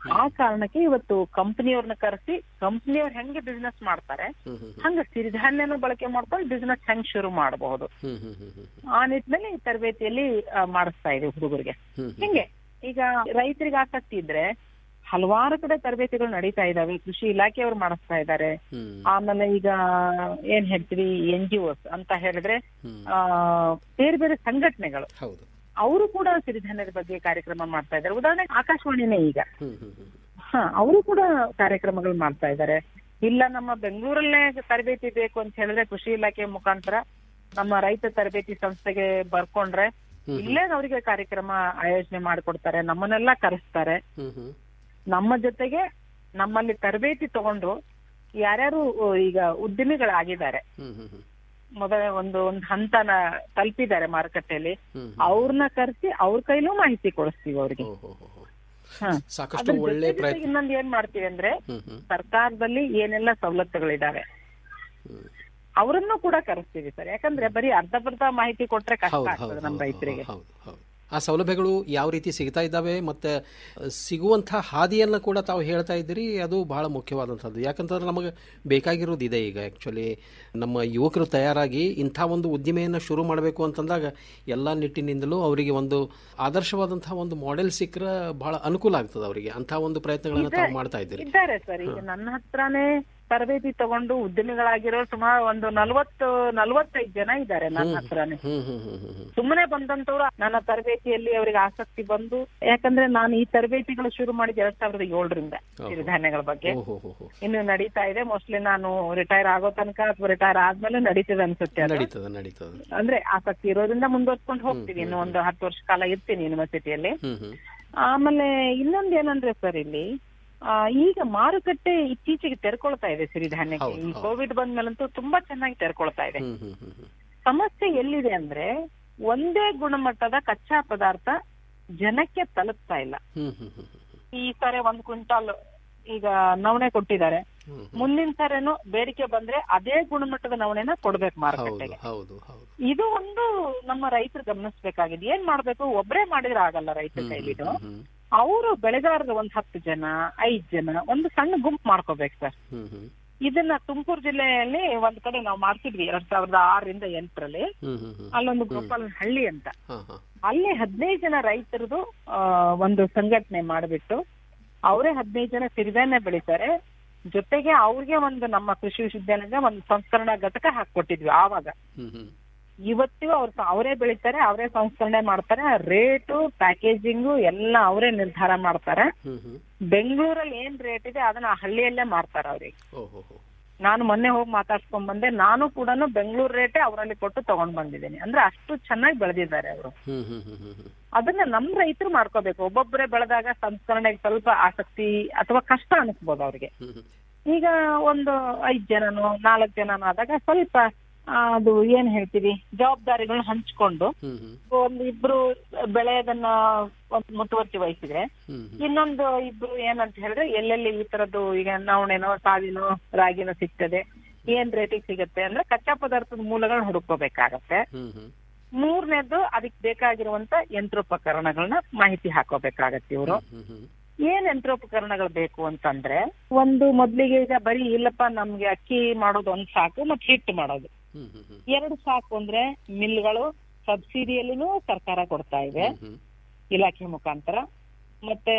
ಆ ಕಾರಣಕ್ಕೆ ಇವತ್ತು ಕಂಪನಿಯವ್ರನ್ನ ಕರೆಸಿ ಕಂಪನಿಯವ್ರು ಹೆಂಗೆ ಬಿಸ್ನೆಸ್ ಮಾಡ್ತಾರೆ ಹ್ಮ್ ಹ್ಮ್ ಹಂಗ ಸಿರಿಧಾನ್ಯನ ಬಳಕೆ ಮಾಡ್ಕೊಂಡು ಬಿಸ್ನೆಸ್ ಹೆಂಗ್ ಶುರು ಮಾಡಬಹುದು ಹ್ಮ್ ಹ್ಮ್ ಹ್ಮ್ ಹ್ಮ್ ಆ ನಿಟ್ಟಿನಲ್ಲಿ ಈ ತರಬೇತಿಯಲ್ಲಿ ಆ, ಮಾಡಿಸ್ತಾ ಇದೆ ಹುಡುಗರಿಗೆ ಹ್ಮ್ ಹ್ಮ್ ಹಿಂಗೆ ಈಗ ರೈತರಿಗೆ ಆಸಕ್ತಿ ಇದ್ರೆ ಹಲವಾರು ಕಡೆ ತರಬೇತಿಗಳು ನಡೀತಾ ಇದಾವೆ ಕೃಷಿ ಇಲಾಖೆಯವರು ಮಾಡಿಸ್ತಾ ಇದ್ದಾರೆ ಹ್ಮ್ ಆಮೇಲೆ ಈಗ ಏನ್ ಹೇಳ್ತೀವಿ ಎನ್ ಜಿ ಒಸ್ ಅಂತ ಹೇಳಿದ್ರೆ ಹ್ಮ್ ಆ ಬೇರೆ ಬೇರೆ ಸಂಘಟನೆಗಳು ಹೌದು ಅವರು ಕೂಡ ಸಿರಿಧಾನ್ಯದ ಬಗ್ಗೆ ಕಾರ್ಯಕ್ರಮ ಮಾಡ್ತಾ ಇದ್ದಾರೆ ಉದಾಹರಣೆ ಆಕಾಶವಾಣಿನೇ ಈಗ ಹ್ಮ್ ಹ್ಮ್ ಹ್ಮ್ ಹ ಅವರು ಕೂಡ ಕಾರ್ಯಕ್ರಮಗಳು ಮಾಡ್ತಾ ಇದ್ದಾರೆ ಇಲ್ಲ ನಮ್ಮ ಬೆಂಗಳೂರಲ್ಲೇ ತರಬೇತಿ ಬೇಕು ಅಂತ ಹೇಳಿದ್ರೆ ಕೃಷಿ ಇಲಾಖೆ ಮುಖಾಂತರ ನಮ್ಮ ರೈತ ತರಬೇತಿ ಸಂಸ್ಥೆಗೆ ಬರ್ಕೊಂಡ್ರೆ ಇಲ್ಲೇ ಅವರಿಗೆ ಕಾರ್ಯಕ್ರಮ ಆಯೋಜನೆ ಮಾಡಿಕೊಡ್ತಾರೆ ನಮ್ಮನ್ನೆಲ್ಲ ಕರೆಸ್ತಾರೆ ಹ್ಮ್ ಹ್ಮ್ ನಮ್ಮ ಜೊತೆಗೆ ನಮ್ಮಲ್ಲಿ ತರಬೇತಿ ತಗೊಂಡು ಯಾರ್ಯಾರು ಈಗ ಉದ್ಯಮಿಗಳಾಗಿದ್ದಾರೆ ಹ್ಮ್ ಹ್ಮ್ ಹ್ಮ್ ಮೊದಲ ಒಂದು ಒಂದು ಹಂತನ ತಲುಪಿದ್ದಾರೆ ಮಾರುಕಟ್ಟೆಯಲ್ಲಿ ಹ್ಮ್ ಅವ್ರನ್ನ ಕರೆಸಿ ಅವ್ರ ಕೈಲೂ ಮಾಹಿತಿ ಕೊಡಿಸ್ತೀವಿ ಅವ್ರಿಗೆ ಓ ಹೋ ಹೋ ಹೋ. ಹ. ಸಾಕಷ್ಟು ಅದ್ರ ಜೊತೆ ಒಳ್ಳೆ ಜೊತೆಗೆ ಪ್ರಯತ್ನ ಇನ್ನೊಂದ್ ಏನ್ ಮಾಡ್ತೀವಿ ಅಂದ್ರೆ ಹ್ಮ್ ಹ್ಮ್ ಸರ್ಕಾರದಲ್ಲಿ ಏನೆಲ್ಲ ಸವಲತ್ತುಗಳಿದಾವೆ ಹ್ಮ್. ಅವರನ್ನು ಕೂಡ ಕರೆಸ್ತೀವಿ ಸರ್ ಯಾಕಂದ್ರೆ ಬರೀ ಅರ್ಧ ಬರ್ಧ ಮಾಹಿತಿ ಕೊಟ್ರೆ ಕಷ್ಟ ಹೌದು ಆಗ್ತದೆ ಹೌದು ನಮ್ಮ ಹೌದು, ರೈತರಿಗೆ ಹೌದು ಹೌದು ಆ ಸೌಲಭ್ಯಗಳು ಯಾವ ರೀತಿ ಸಿಗ್ತಾ ಇದ್ದಾವೆ ಮತ್ತೆ ಸಿಗುವಂಥ ಹಾದಿಯನ್ನು ಕೂಡ ತಾವು ಹೇಳ್ತಾ ಇದ್ದೀರಿ ಅದು ಬಹಳ ಮುಖ್ಯವಾದಂಥದ್ದು ಯಾಕಂತಂದ್ರೆ ನಮಗೆ ಬೇಕಾಗಿರೋದು ಇದೆ ಈಗ ಆ್ಯಕ್ಚುಲಿ ನಮ್ಮ ಯುವಕರು ತಯಾರಾಗಿ ಇಂಥ ಒಂದು ಉದ್ದಿಮೆಯನ್ನು ಶುರು ಮಾಡಬೇಕು ಅಂತಂದಾಗ ಎಲ್ಲ ನಿಟ್ಟಿನಿಂದಲೂ ಅವರಿಗೆ ಒಂದು ಆದರ್ಶವಾದಂಥ ಒಂದು ಮಾಡೆಲ್ ಸಿಕ್ಕರೆ ಬಹಳ ಅನುಕೂಲ ಆಗ್ತದೆ ಅವರಿಗೆ ಅಂಥ ಒಂದು ಪ್ರಯತ್ನಗಳನ್ನು ತಾವು ಮಾಡ್ತಾ ಇದ್ದೀರಿ ಇದ್ದಾರೆ ಸರ್ ಈಗ ನನ್ನ ಹತ್ರನೇ ತರಬೇತಿ ತಗೊಂಡು ಉದ್ಯಮಿಗಳಾಗಿರೋ ಸುಮಾರು ಒಂದು ನಲ್ವತ್ತು ನಲ್ವತ್ತೈದು ಜನ ಇದ್ದಾರೆ ನನ್ನ ಹತ್ರನೇ ಹ್ಮ್ ಹ್ಮ್ ಹ್ಮ್ ಹ್ಮ್ ಹ್ಮ್ ಸುಮ್ಮನೆ ಬಂದಂತವ್ರು ನನ್ನ ತರಬೇತಿಯಲ್ಲಿ ಅವರಿಗೆ ಆಸಕ್ತಿ ಬಂದು ಯಾಕಂದ್ರೆ ನಾನು ಈ ತರಬೇತಿಗಳು ಶುರು ಮಾಡಿದ ಎರಡ್ ಸಾವಿರದ ಏಳರಿಂದ ಸಿರಿಧಾನ್ಯಗಳ ಬಗ್ಗೆ ಓಹೋ ಹೋ ಹೋ ಇನ್ನು ನಡೀತಾ ಇದೆ ಮೋಸ್ಟ್ಲಿ ನಾನು ರಿಟೈರ್ ಆಗೋ ತನಕ ಅಥವಾ ರಿಟೈರ್ ಆದ್ಮೇಲೆ ನಡೀತದೆ ಅನ್ಸುತ್ತೆ ಅದು. ನಡೀತದೆ ನಡೀತದೆ ಅಂದ್ರೆ ಆಸಕ್ತಿ ಇರೋದ್ರಿಂದ ಮುಂದುವರ್ಸ್ಕೊಂಡು ಹೋಗ್ತೀವಿ ಇನ್ನು ಒಂದು ಹತ್ತು ವರ್ಷ ಕಾಲ ಇರ್ತೀನಿ ಯೂನಿವರ್ಸಿಟಿಯಲ್ಲಿ ಹ್ಮ್ ಹ್ಮ್ ಆಮೇಲೆ ಇನ್ನೊಂದ್ ಏನಂದ್ರೆ ಸರ್ ಇಲ್ಲಿ ಆ, ಈಗ ಮಾರುಕಟ್ಟೆ ಇತ್ತೀಚೆಗೆ ತೆರ್ಕೊಳ್ತಾ ಇದೆ ಸಿರಿಧಾನ್ಯಕ್ಕೆ ಹೌದು, ಈ ಹೌದು. ಕೋವಿಡ್ ಬಂದ್ಮೇಲಂತೂ ತುಂಬಾ ಚೆನ್ನಾಗಿ ತೆರ್ಕೊಳ್ತಾ ಇದೆ ಹ್ಮ್ ಹ್ಮ್ ಹ್ಮ್ ಹ್ಮ್ ಸಮಸ್ಯೆ ಎಲ್ಲಿದೆ ಅಂದ್ರೆ ಒಂದೇ ಗುಣಮಟ್ಟದ ಕಚ್ಚಾ ಪದಾರ್ಥ ಜನಕ್ಕೆ ತಲುಪ್ತಾ ಇಲ್ಲ ಹ್ಮ್ ಹ್ಮ್ ಹ್ಮ್ ಹ್ಮ್ ಈ ಸರಿ ಒಂದ್ ಕ್ವಿಂಟಾಲ್ ಈಗ ನವಣೆ ಕೊಟ್ಟಿದ್ದಾರೆ ಹ್ಮ್ ಮುಂದಿನ ಸರಿನು ಬೇಡಿಕೆ ಬಂದ್ರೆ ಅದೇ ಗುಣಮಟ್ಟದ ನವಣೆನ ಕೊಡ್ಬೇಕು ಹೌದು ಮಾರುಕಟ್ಟೆಗೆ ಹೌದು ಹೌದು ಇದು ಒಂದು ನಮ್ಮ ರೈತರು ಗಮನಿಸಬೇಕಾಗಿದೆ ಏನ್ ಮಾಡ್ಬೇಕು ಒಬ್ರೇ ಮಾಡಿದ್ರೆ ಆಗಲ್ಲ ರೈತರ ಕೈಲಿದು ಹ್ಮ್ ಅವರು ಬೆಳೆಗಾರರು ಒಂದ್ ಹತ್ತು ಜನ ಐದ್ ಜನ ಒಂದು ಸಣ್ಣ ಗುಂಪು ಮಾಡ್ಕೋಬೇಕು ಸರ್ ಹ್ಮ್ ಹ್ಮ್ ಇದನ್ನ ತುಮಕೂರು ಜಿಲ್ಲೆಯಲ್ಲಿ ಒಂದ್ ಕಡೆ ನಾವು ಮಾಡ್ತಿದ್ವಿ ಎರಡ್ ಸಾವಿರದ ಆರರಿಂದ ಎಂಟರಲ್ಲಿ ಹ್ಮ್ ಹ್ಮ್ ಹ್ಮ್ ಅಲ್ಲೊಂದು ಗೋಪಾಲ್ ಹಳ್ಳಿ ಅಂತ ಹಾ ಹಾ ಅಲ್ಲಿ ಹದಿನೈದು ಜನ ರೈತರದು ಆ, ಒಂದು ಸಂಘಟನೆ ಮಾಡಿಬಿಟ್ಟು ಅವರೇ ಹದಿನೈದು ಜನ ಸಿರಿಧಾನ್ಯ ಬೆಳಿತಾರೆ ಜೊತೆಗೆ ಅವ್ರಿಗೆ ಒಂದು ನಮ್ಮ ಕೃಷಿ ವಿಶ್ವವಿದ್ಯಾಲಯದ ಒಂದು ಸಂಸ್ಕರಣಾ ಘಟಕ ಹಾಕೊಟ್ಟಿದ್ವಿ ಆವಾಗ ಹ್ಮ್ ಹ್ಮ್ ಇವತ್ತಿಗೂ ಅವ್ರು ಸ- ಅವರೇ ಬೆಳಿತಾರೆ ಅವರೇ ಸಂಸ್ಕರಣೆ ಮಾಡ್ತಾರೆ ರೇಟು ಪ್ಯಾಕೇಜಿಂಗು ಎಲ್ಲ ಅವರೇ ನಿರ್ಧಾರ ಮಾಡ್ತಾರೆ ಹ್ಮ್ ಹ್ಮ್ ಬೆಂಗಳೂರಲ್ಲಿ ಏನ್ ರೇಟ್ ಇದೆ ಅದನ್ನ ಆ ಹಳ್ಳಿಯಲ್ಲೇ ಮಾರ್ತಾರೆ ಅವ್ರಿಗೆ ಓಹೋ ಹೋ ನಾನು ಮೊನ್ನೆ ಹೋಗಿ ಮಾತಾಡ್ಸ್ಕೊಂಡ್ ಬಂದೆ ನಾನು ಕೂಡ ಬೆಂಗಳೂರು ರೇಟೇ ಅವರಲ್ಲಿ ಕೊಟ್ಟು ತಗೊಂಡ್ ಬಂದಿದ್ದೀನಿ ಅಂದ್ರೆ ಅಷ್ಟು ಚೆನ್ನಾಗಿ ಬೆಳೆದಿದ್ದಾರೆ ಅವರು ಹ್ಮ್ ಹ್ಮ್ ಹ್ಮ್ ಹ್ಮ್ ಹ್ಮ್ ಅದನ್ನ ನಮ್ ರೈತರು ಮಾಡ್ಕೋಬೇಕು ಒಬ್ಬೊಬ್ಬರೇ ಬೆಳೆದಾಗ ಸಂಸ್ಕರಣೆಗೆ ಸ್ವಲ್ಪ ಆಸಕ್ತಿ ಅಥವಾ ಕಷ್ಟ ಅನಿಸ್ಬೋದು ಅವ್ರಿಗೆ ಹ್ಮ್ ಹ್ಮ್ ಈಗ ಒಂದು ಐದ್ ಜನನೋ ನಾಲ್ಕು ಜನನೋ ಆದಾಗ ಸ್ವಲ್ಪ ಆ, ಅದು ಏನ್ ಹೇಳ್ತೀವಿ ಜವಾಬ್ದಾರಿಗಳನ್ನ ಹಂಚ್ಕೊಂಡು ಹ್ಮ್ ಹ್ಮ್ ಒಂದು ಇಬ್ರು ಬೆಳೆಯೋದನ್ನ ಒಂದು ಮುತುವರ್ಜಿ ವಹಿಸಿದ್ರೆ ಹ್ಮ್ ಹ್ಮ್ ಇನ್ನೊಂದು ಇಬ್ರು ಏನಂತ ಹೇಳಿದ್ರೆ ಎಲ್ಲೆಲ್ಲಿ ಈ ತರದ್ದು ಈಗ ನವಣೆನೋ ಸಾವಿನೋ ರಾಗಿನೋ ಸಿಗ್ತದೆ ಏನ್ ರೇಟಿಗೆ ಸಿಗುತ್ತೆ ಅಂದ್ರೆ ಕಚ್ಚಾ ಪದಾರ್ಥದ ಮೂಲಗಳನ್ನ ಹುಡುಕೋಬೇಕಾಗತ್ತೆ ಹ್ಮ್ ಹ್ಮ್ ಮೂರನೇದು ಅದಕ್ಕೆ ಬೇಕಾಗಿರುವಂತ ಯಂತ್ರೋಪಕರಣಗಳನ್ನ ಮಾಹಿತಿ ಹಾಕೋಬೇಕಾಗತ್ತೆ ಇವರು ಹ್ಮ್ ಹ್ಮ್ ಏನ್ ಯಂತ್ರೋಪಕರಣಗಳು ಬೇಕು ಅಂತಂದ್ರೆ ಒಂದು ಮೊದ್ಲಿಗೆ ಈಗ ಬರೀ ಇಲ್ಲಪ್ಪ ನಮ್ಗೆ ಅಕ್ಕಿ ಮಾಡೋದು ಒಂದ್ ಸಾಕು ಮತ್ತೆ ಹಿಟ್ಟು ಮಾಡೋದು ಹ್ಮ್ ಹ್ಮ್ ಹ್ಮ್ ಎರಡು ಸಾಕು ಅಂದ್ರೆ ಮಿಲ್ಗಳು ಸಬ್ಸಿಡಿಯಲ್ಲಿನೂ ಸರ್ಕಾರ ಕೊಡ್ತಾ ಇದೆ ಹ್ಮ್ ಇಲಾಖೆ ಮುಖಾಂತರ ಮತ್ತೆ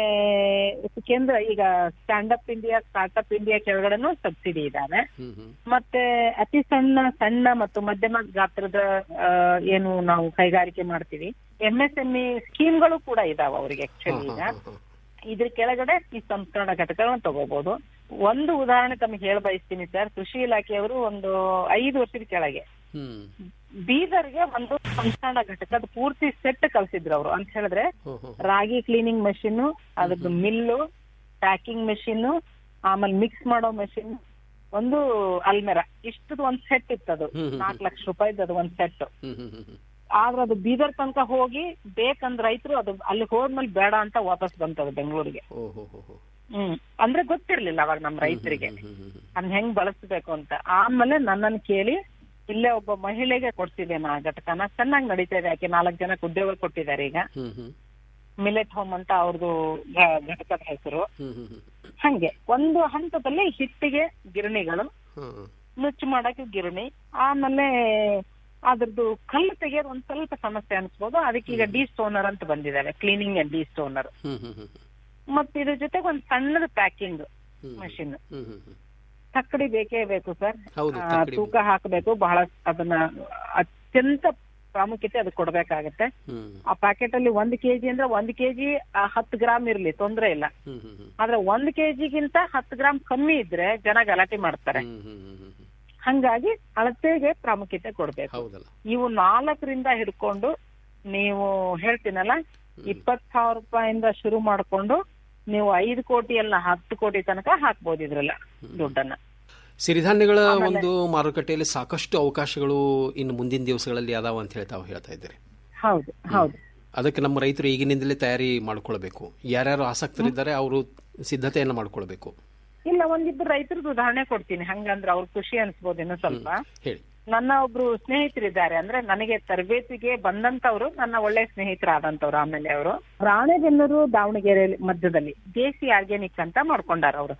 ಕೇಂದ್ರ ಈಗ stand up India startup India ಕೆಳಗಡೆನೂ ಸಬ್ಸಿಡಿ ಇದಾವೆ ಹ್ಮ್ ಹ್ಮ್ ಮತ್ತೆ ಅತಿ ಸಣ್ಣ ಸಣ್ಣ ಮತ್ತು ಮಧ್ಯಮ ಗಾತ್ರದ ಆ, ಏನು ನಾವು ಕೈಗಾರಿಕೆ ಮಾಡ್ತೀವಿ ಎಂ ಎಸ್ ಎಂ ಇ ಸ್ಕೀಮ್ಗಳು ಕೂಡ ಇದಾವೆ ಅವರಿಗೆ ಆಕ್ಚುಲಿ ಈಗ ಇದ್ರ ಕೆಳಗಡೆ ಈ ಸಂಸ್ಕರಣ ಘಟಕಗಳನ್ನ ತಗೋಬಹುದು ಒಂದು ಉದಾಹರಣೆ ತಮಗೆ ಹೇಳ ಬಯಸ್ತೀನಿ ಸರ್ ಕೃಷಿ ಇಲಾಖೆಯವರು ಒಂದು ಐದು ವರ್ಷದ ಕೆಳಗೆ ಹ್ಮ್ ಬೀದರ್ಗೆ ಒಂದು ಸಂಸ್ಕರಣ ಘಟಕದ ಪೂರ್ತಿ ಸೆಟ್ ಕಳ್ಸಿದ್ರು ಅವರು ಅಂತ ಹೇಳಿದ್ರೆ ಹೋ ಹೋ ರಾಗಿ ಕ್ಲೀನಿಂಗ್ ಮೆಷಿನ್ ಅದ್ರದ್ದು ಮಿಲ್ಲು ಪ್ಯಾಕಿಂಗ್ ಮೆಷಿನ್ ಆಮೇಲೆ ಮಿಕ್ಸ್ ಮಾಡೋ ಮೆಷಿನ್ ಒಂದು ಅಲ್ಮೆರ ಇಷ್ಟದ ಒಂದ್ ಸೆಟ್ ಇತ್ತದು ಹ್ಮ್, ಹ್ಮ್, ನಾಲ್ಕು ಲಕ್ಷ ರೂಪಾಯಿದ್ ಅದು ಒಂದ್ ಸೆಟ್ ಹ್ಮ್ ಹ್ಮ್ ಹ್ಮ್ ಹ್ಮ್ ಆದ್ರೆ ಅದು ಬೀದರ್ ತನಕ ಹೋಗಿ ಬೇಕಂದ್ ರೈತರು ಅದು ಅಲ್ಲಿ ಹೋದ್ಮೇಲೆ ಬೇಡ ಅಂತ ವಾಪಸ್ ಬಂತದು ಬೆಂಗಳೂರಿಗೆ ಓ ಹೋ ಹೋ ಹೋ ಹ್ಮ್ ಅಂದ್ರೆ ಗೊತ್ತಿರ್ಲಿಲ್ಲ ಅವಾಗ ನಮ್ ರೈತರಿಗೆ ಹ್ಮ್ ಹ್ಮ್ ಹ್ಮ್ ಅದ್ನ ಹೆಂಗ್ ಬಳಸ್ಬೇಕು ಅಂತ ಆಮೇಲೆ ನನ್ನನ್ನು ಕೇಳಿ ಇಲ್ಲೇ ಒಬ್ಬ ಮಹಿಳೆಗೆ ಕೊಡ್ತಿದ್ದೇನೆ ಆ ಘಟಕನ ಚೆನ್ನಾಗಿ ನಡೀತಾ ಇದೆ ಆಕೆ ನಾಲ್ಕು ಜನಕ್ಕೆ ಉದ್ಯೋಗ ಕೊಟ್ಟಿದ್ದಾರೆ ಈಗ ಹ್ಮ್ ಹ್ಮ್ ಮಿಲೆಟ್ ಹೋಮ್ ಅಂತ ಅವ್ರದ್ದು ಘ- ಘಟಕದ ಹೆಸರು ಹ್ಮ್ ಹ್ಮ್ ಹ್ಮ್ ಹಂಗೆ ಒಂದು ಹಂತದಲ್ಲಿ ಹಿಟ್ಟಿಗೆ ಗಿರಣಿಗಳು ಹ್ಮ್ ನುಚ್ಚು ಮಾಡಕ್ಕೆ ಗಿರಣಿ ಆಮೇಲೆ ಅದ್ರದ್ದು ಕಲ್ಲು ತೆಗೆಯೋದು ಒಂದ್ ಸ್ವಲ್ಪ ಸಮಸ್ಯೆ ಅನ್ಸ್ಬೋದು ಅದಕ್ಕೆ ಈಗ ಡಿ ಸ್ಟೋನರ್ ಅಂತ ಬಂದಿದ್ದಾರೆ ಕ್ಲೀನಿಂಗ್ ಅಂಡ್ ಡಿ ಸ್ಟೋನರ್ ಹ್ಮ್ ಹ್ಮ್ ಹ್ಮ್ ಮತ್ತೆ ಇದ್ರ ಜೊತೆಗೆ ಒಂದ್ ಸಣ್ಣದ ಪ್ಯಾಕಿಂಗ್ ಹ್ಮ್. ಮಷಿನ್ ಹ್ಮ್ ಹ್ಮ್ ಹ್ಮ್ ತಕ್ಕಡಿ ಬೇಕೇ ಬೇಕು ಸರ್ ಹೌದು, ಆ, ತಕ್ಕಡಿ ತೂಕ ಹಾಕಬೇಕು ಬಹಳ ಅದನ್ನ ಅತ್ಯಂತ ಪ್ರಾಮುಖ್ಯತೆ ಅದು ಕೊಡ್ಬೇಕಾಗತ್ತೆ ಹ್ಮ್ ಆ ಪ್ಯಾಕೆಟ್ ಅಲ್ಲಿ ಒಂದ್ ಕೆಜಿ ಅಂದ್ರೆ ಒಂದ್ ಕೆಜಿ ಹತ್ತು ಗ್ರಾಮ್ ಇರ್ಲಿ ತೊಂದ್ರೆ ಇಲ್ಲ ಹ್ಮ್ ಹ್ಮ್ ಹ್ಮ್ ಆದ್ರೆ ಒಂದ್ ಕೆಜಿಗಿಂತ ಹತ್ತು ಗ್ರಾಮ್ ಕಮ್ಮಿ ಇದ್ರೆ ಜನ ಗಲಾಟೆ ಮಾಡ್ತಾರೆ ಹ್ಮ್ ಹ್ಮ್ ಹ್ಮ್ ಹ್ಮ್ ಹ್ಮ್. ಹಂಗಾಗಿ ಅಳತೆಗೆ ಪ್ರಾಮುಖ್ಯತೆ ಕೊಡ್ಬೇಕು ಹೌದಲ್ಲ ಇವು ನಾಲ್ಕರಿಂದ ಹಿಡ್ಕೊಂಡು ನೀವು ಹೇಳ್ತೀನಲ್ಲ ಇಪ್ಪತ್ ಸಾವಿರ ರೂಪಾಯಿಂದ ಶುರು ಮಾಡ್ಕೊಂಡು ನೀವು ಐದು ಕೋಟಿ ಅಲ್ಲ ಹತ್ತು ಕೋಟಿ ತನಕ ಹಾಕ್ಬೋದು ಇದ್ರಲ್ಲ ದುಡ್ಡನ್ನ ಸಿರಿಧಾನ್ಯಗಳ ಒಂದು ಮಾರುಕಟ್ಟೆಯಲ್ಲಿ ಸಾಕಷ್ಟು ಅವಕಾಶಗಳು ಇನ್ನು ಮುಂದಿನ ದಿವಸಗಳಲ್ಲಿ ಅದಾವ ಅಂತ ಹೇಳಿ ತಾವು ಹೇಳ್ತಾ ಇದ್ದೀರಿ ಹೌದು ಹೌದು ಅದಕ್ಕೆ ನಮ್ಮ ರೈತರು ಈಗಿನಿಂದಲೇ ತಯಾರಿ ಮಾಡ್ಕೊಳ್ಬೇಕು ಯಾರ್ಯಾರು ಆಸಕ್ತರಿದ್ದಾರೆ ಅವರು ಸಿದ್ಧತೆಯನ್ನ ಮಾಡ್ಕೊಳ್ಬೇಕು ಇಲ್ಲ ಒಂದಿಬ್ರು ರೈತರದ್ದು ಉದಾಹರಣೆ ಕೊಡ್ತೀನಿ ಹಂಗಂದ್ರೆ ಅವ್ರ ಖುಷಿ ಅನ್ಸ್ಬೋದು ಇನ್ನೂ ಸ್ವಲ್ಪ ಹೇಳಿ ನನ್ನ ಒಬ್ರು ಸ್ನೇಹಿತರಿದ್ದಾರೆ ಅಂದ್ರೆ ನನಗೆ ತರಬೇತಿಗೆ ಬಂದಂತವ್ರು ನನ್ನ ಒಳ್ಳೆ ಸ್ನೇಹಿತರಾದಂತವ್ರು ಆಮೇಲೆ ಅವರು ರಾಣೆಬೆನ್ನೂರು ದಾವಣಗೆರೆ ಮಧ್ಯದಲ್ಲಿ ದೇಸಿ ಆರ್ಗ್ಯಾನಿಕ್ ಅಂತ ಮಾಡ್ಕೊಂಡಾರ ಅವರು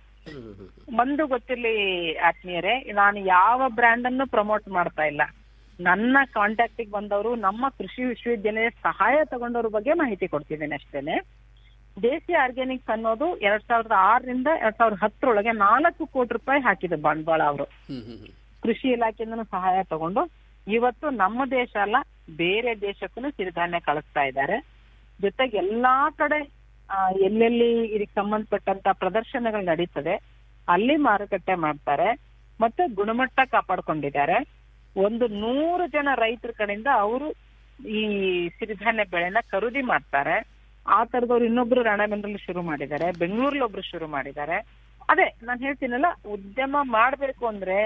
ಒಂದು ಗೊತ್ತಿರ್ಲಿ ಆತ್ಮೀಯರೇ ನಾನು ಯಾವ ಬ್ರ್ಯಾಂಡ್ ಅನ್ನು ಪ್ರಮೋಟ್ ಮಾಡ್ತಾ ಇಲ್ಲ ನನ್ನ ಕಾಂಟ್ಯಾಕ್ಟಿಗೆ ಬಂದವರು ನಮ್ಮ ಕೃಷಿ ವಿಶ್ವವಿದ್ಯಾಲಯ ಸಹಾಯ ತಗೊಂಡವ್ರ ಬಗ್ಗೆ ಮಾಹಿತಿ ಕೊಡ್ತಿದ್ದೇನೆ ಅಷ್ಟೇನೆ ದೇಸಿ ಆರ್ಗ್ಯಾನಿಕ್ಸ್ ಅನ್ನೋದು ಎರಡ್ ಸಾವಿರದ ಆರರಿಂದ ಎರಡ್ ಸಾವಿರದ ಹತ್ತರೊಳಗೆ ನಾಲ್ಕು ಕೋಟಿ ರೂಪಾಯಿ ಹಾಕಿದ್ರು ಬಂಡವಾಳ ಅವರು ಹ್ಮ್ ಹ್ಮ್ ಹ್ಮ್ ಕೃಷಿ ಇಲಾಖೆಯಿಂದನೂ ಸಹಾಯ ತಗೊಂಡು ಇವತ್ತು ನಮ್ಮ ದೇಶ ಅಲ್ಲ ಬೇರೆ ದೇಶಕ್ಕೂ ಸಿರಿಧಾನ್ಯ ಕಳಿಸ್ತಾ ಇದ್ದಾರೆ ಜೊತೆಗೆ ಎಲ್ಲಾ ಕಡೆ ಆ, ಎಲ್ಲೆಲ್ಲಿ ಇದಕ್ಕೆ ಸಂಬಂಧಪಟ್ಟಂತ ಪ್ರದರ್ಶನಗಳು ನಡೀತದೆ ಅಲ್ಲಿ ಮಾರುಕಟ್ಟೆ ಮಾಡ್ತಾರೆ ಮತ್ತೆ ಗುಣಮಟ್ಟ ಕಾಪಾಡ್ಕೊಂಡಿದ್ದಾರೆ ಒಂದು ನೂರು ಜನ ರೈತರ ಕಡೆಯಿಂದ ಅವರು ಈ ಸಿರಿಧಾನ್ಯ ಬೆಳೆನ ಖರೀದಿ ಮಾಡ್ತಾರೆ ಆ ತರದವ್ರು ಇನ್ನೊಬ್ರು ರಾಣೆಬೆನ್ನೂರಲ್ಲಿ ಶುರು ಮಾಡಿದ್ದಾರೆ ಬೆಂಗಳೂರಲ್ಲಿ ಒಬ್ರು ಶುರು ಮಾಡಿದ್ದಾರೆ ಅದೇ ನಾನು ಹೇಳ್ತೀನಲ್ಲ ಉದ್ಯಮ ಮಾಡ್ಬೇಕು ಅಂದ್ರೆ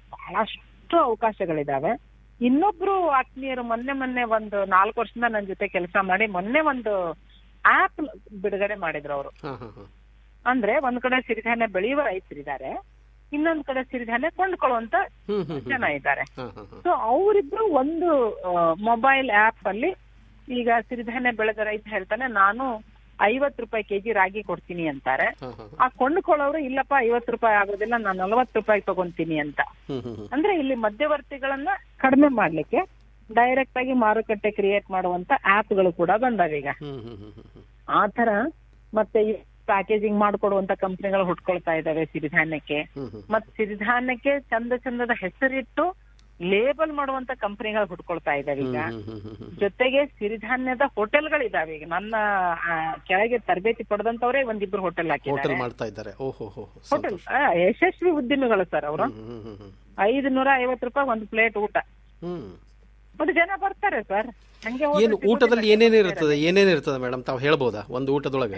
ಬಹಳಷ್ಟು ಅವಕಾಶಗಳಿದಾವೆ ಇನ್ನೊಬ್ರು ಆತ್ಮೀಯರು ಮೊನ್ನೆ ಮೊನ್ನೆ ಒಂದು ನಾಲ್ಕು ವರ್ಷದಿಂದ ನನ್ನ ಜೊತೆ ಕೆಲಸ ಮಾಡಿ ಮೊನ್ನೆ ಒಂದು ಆಪ್ ಬಿಡುಗಡೆ ಮಾಡಿದ್ರು ಅವರು ಹಾ ಹಾ ಹಾ ಅಂದ್ರೆ ಒಂದ್ ಕಡೆ ಸಿರಿಧಾನ್ಯ ಬೆಳೆಯುವ ರೈತರಿದ್ದಾರೆ ಇನ್ನೊಂದ್ ಕಡೆ ಸಿರಿಧಾನ್ಯ ಕೊಂಡ್ಕೊಳ್ಳುವಂತ ಹ್ಮ್ ಹ್ಮ್ ಹ್ಮ್ ಜನ ಇದ್ದಾರೆ ಹಾ ಹಾ ಹಾ ಸೊ ಅವರಿಬ್ರು ಒಂದು ಮೊಬೈಲ್ ಆಪ್ ಅಲ್ಲಿ ಈಗ ಸಿರಿಧಾನ್ಯ ಬೆಳೆದ ರೈತ ಹೇಳ್ತಾನೆ ನಾನು ಐವತ್ ರೂಪಾಯಿ ಕೆಜಿ ರಾಗಿ ಕೊಡ್ತೀನಿ ಅಂತಾರೆ ಹಾ ಹಾ ಆ ಕೊಂಡ್ಕೊಳ್ಳೋರು ಇಲ್ಲಪ್ಪ ಐವತ್ ರೂಪಾಯಿ ಆಗೋದಿಲ್ಲ ನಾನು ನಲವತ್ ರೂಪಾಯಿ ತಗೊಂತೀನಿ ಅಂತ ಹ್ಮ್ ಹ್ಮ್ ಹ್ಮ್ ಅಂದ್ರೆ ಇಲ್ಲಿ ಮಧ್ಯವರ್ತಿಗಳನ್ನ ಕಡಿಮೆ ಮಾಡ್ಲಿಕ್ಕೆ ಡೈರೆಕ್ಟ್ ಆಗಿ ಮಾರುಕಟ್ಟೆ ಕ್ರಿಯೇಟ್ ಮಾಡುವಂತ ಆಪ್ಗಳು ಕೂಡ ಬಂದಾವೀಗ ಹ್ಮ್ ಹ್ಮ್ ಹ್ಮ್ ಹ್ಮ್ ಹ್ಮ್ ಆ ತರ ಮತ್ತೆ ಪ್ಯಾಕೇಜಿಂಗ್ ಮಾಡ್ಕೊಡುವಂತ ಕಂಪನಿಗಳು ಹುಟ್ಕೊಳ್ತಾ ಇದಾವೆ ಸಿರಿಧಾನ್ಯಕ್ಕೆ ಹ್ಮ್ ಹ್ಮ್ ಮತ್ ಸಿರಿಧಾನ್ಯಕ್ಕೆ ಚಂದ ಚಂದದ ಹೆಸರಿಟ್ಟು ಲೇಬಲ್ ಮಾಡುವಂತ ಕಂಪನಿಗಳು ಹುಟ್ಕೊಳ್ತಾ ಇದಾವೆ ಈಗ ಹ್ಮ್ ಹ್ಮ್ ಹ್ಮ್ ಹ್ಮ್ ಜೊತೆಗೆ ಸಿರಿಧಾನ್ಯದ ಹೋಟೆಲ್ಗಳಿದಾವೆ ಈಗ ನನ್ನ ಆ, ಕೆಳಗೆ ತರಬೇತಿ ಪಡೆದಂತವರೇ ಒಂದಿಬ್ರು ಹೋಟೆಲ್ ಹೋಟೆಲ್ ಹಾಕಿದ್ದಾರೆ ಮಾಡ್ತಾ ಇದ್ದಾರೆ ಓಹೋ ಹೋ ಹೋ ಹೋಟೆಲ್ ಯಶಸ್ವಿ ಉದ್ಯಮಿಗಳು ಸರ್ ಅವರು ಹ್ಮ್ ಹ್ಮ್ ಹ್ಮ್ ಹ್ಮ್ ಐದು ನೂರ ಐವತ್ತು ರೂಪಾಯಿ ಒಂದು ಪ್ಲೇಟ್ ಊಟ ಹ್ಮ್ ಮತ್ತೆ ಜನ ಬರ್ತಾರೆ ಸರ್ ಹಂಗೆ ಹೋದ್ರೆ ಏನು ಸಿಗೋದಿಲ್ಲ. ಊಟದಲ್ಲಿ ಏನೇನು ಇರ್ತದೆ ಏನೇನು ಇರ್ತದೆ ಮೇಡಮ್ ತಾವು ಹೇಳ್ಬೋದಾ ಒಂದು ಊಟದೊಳಗೆ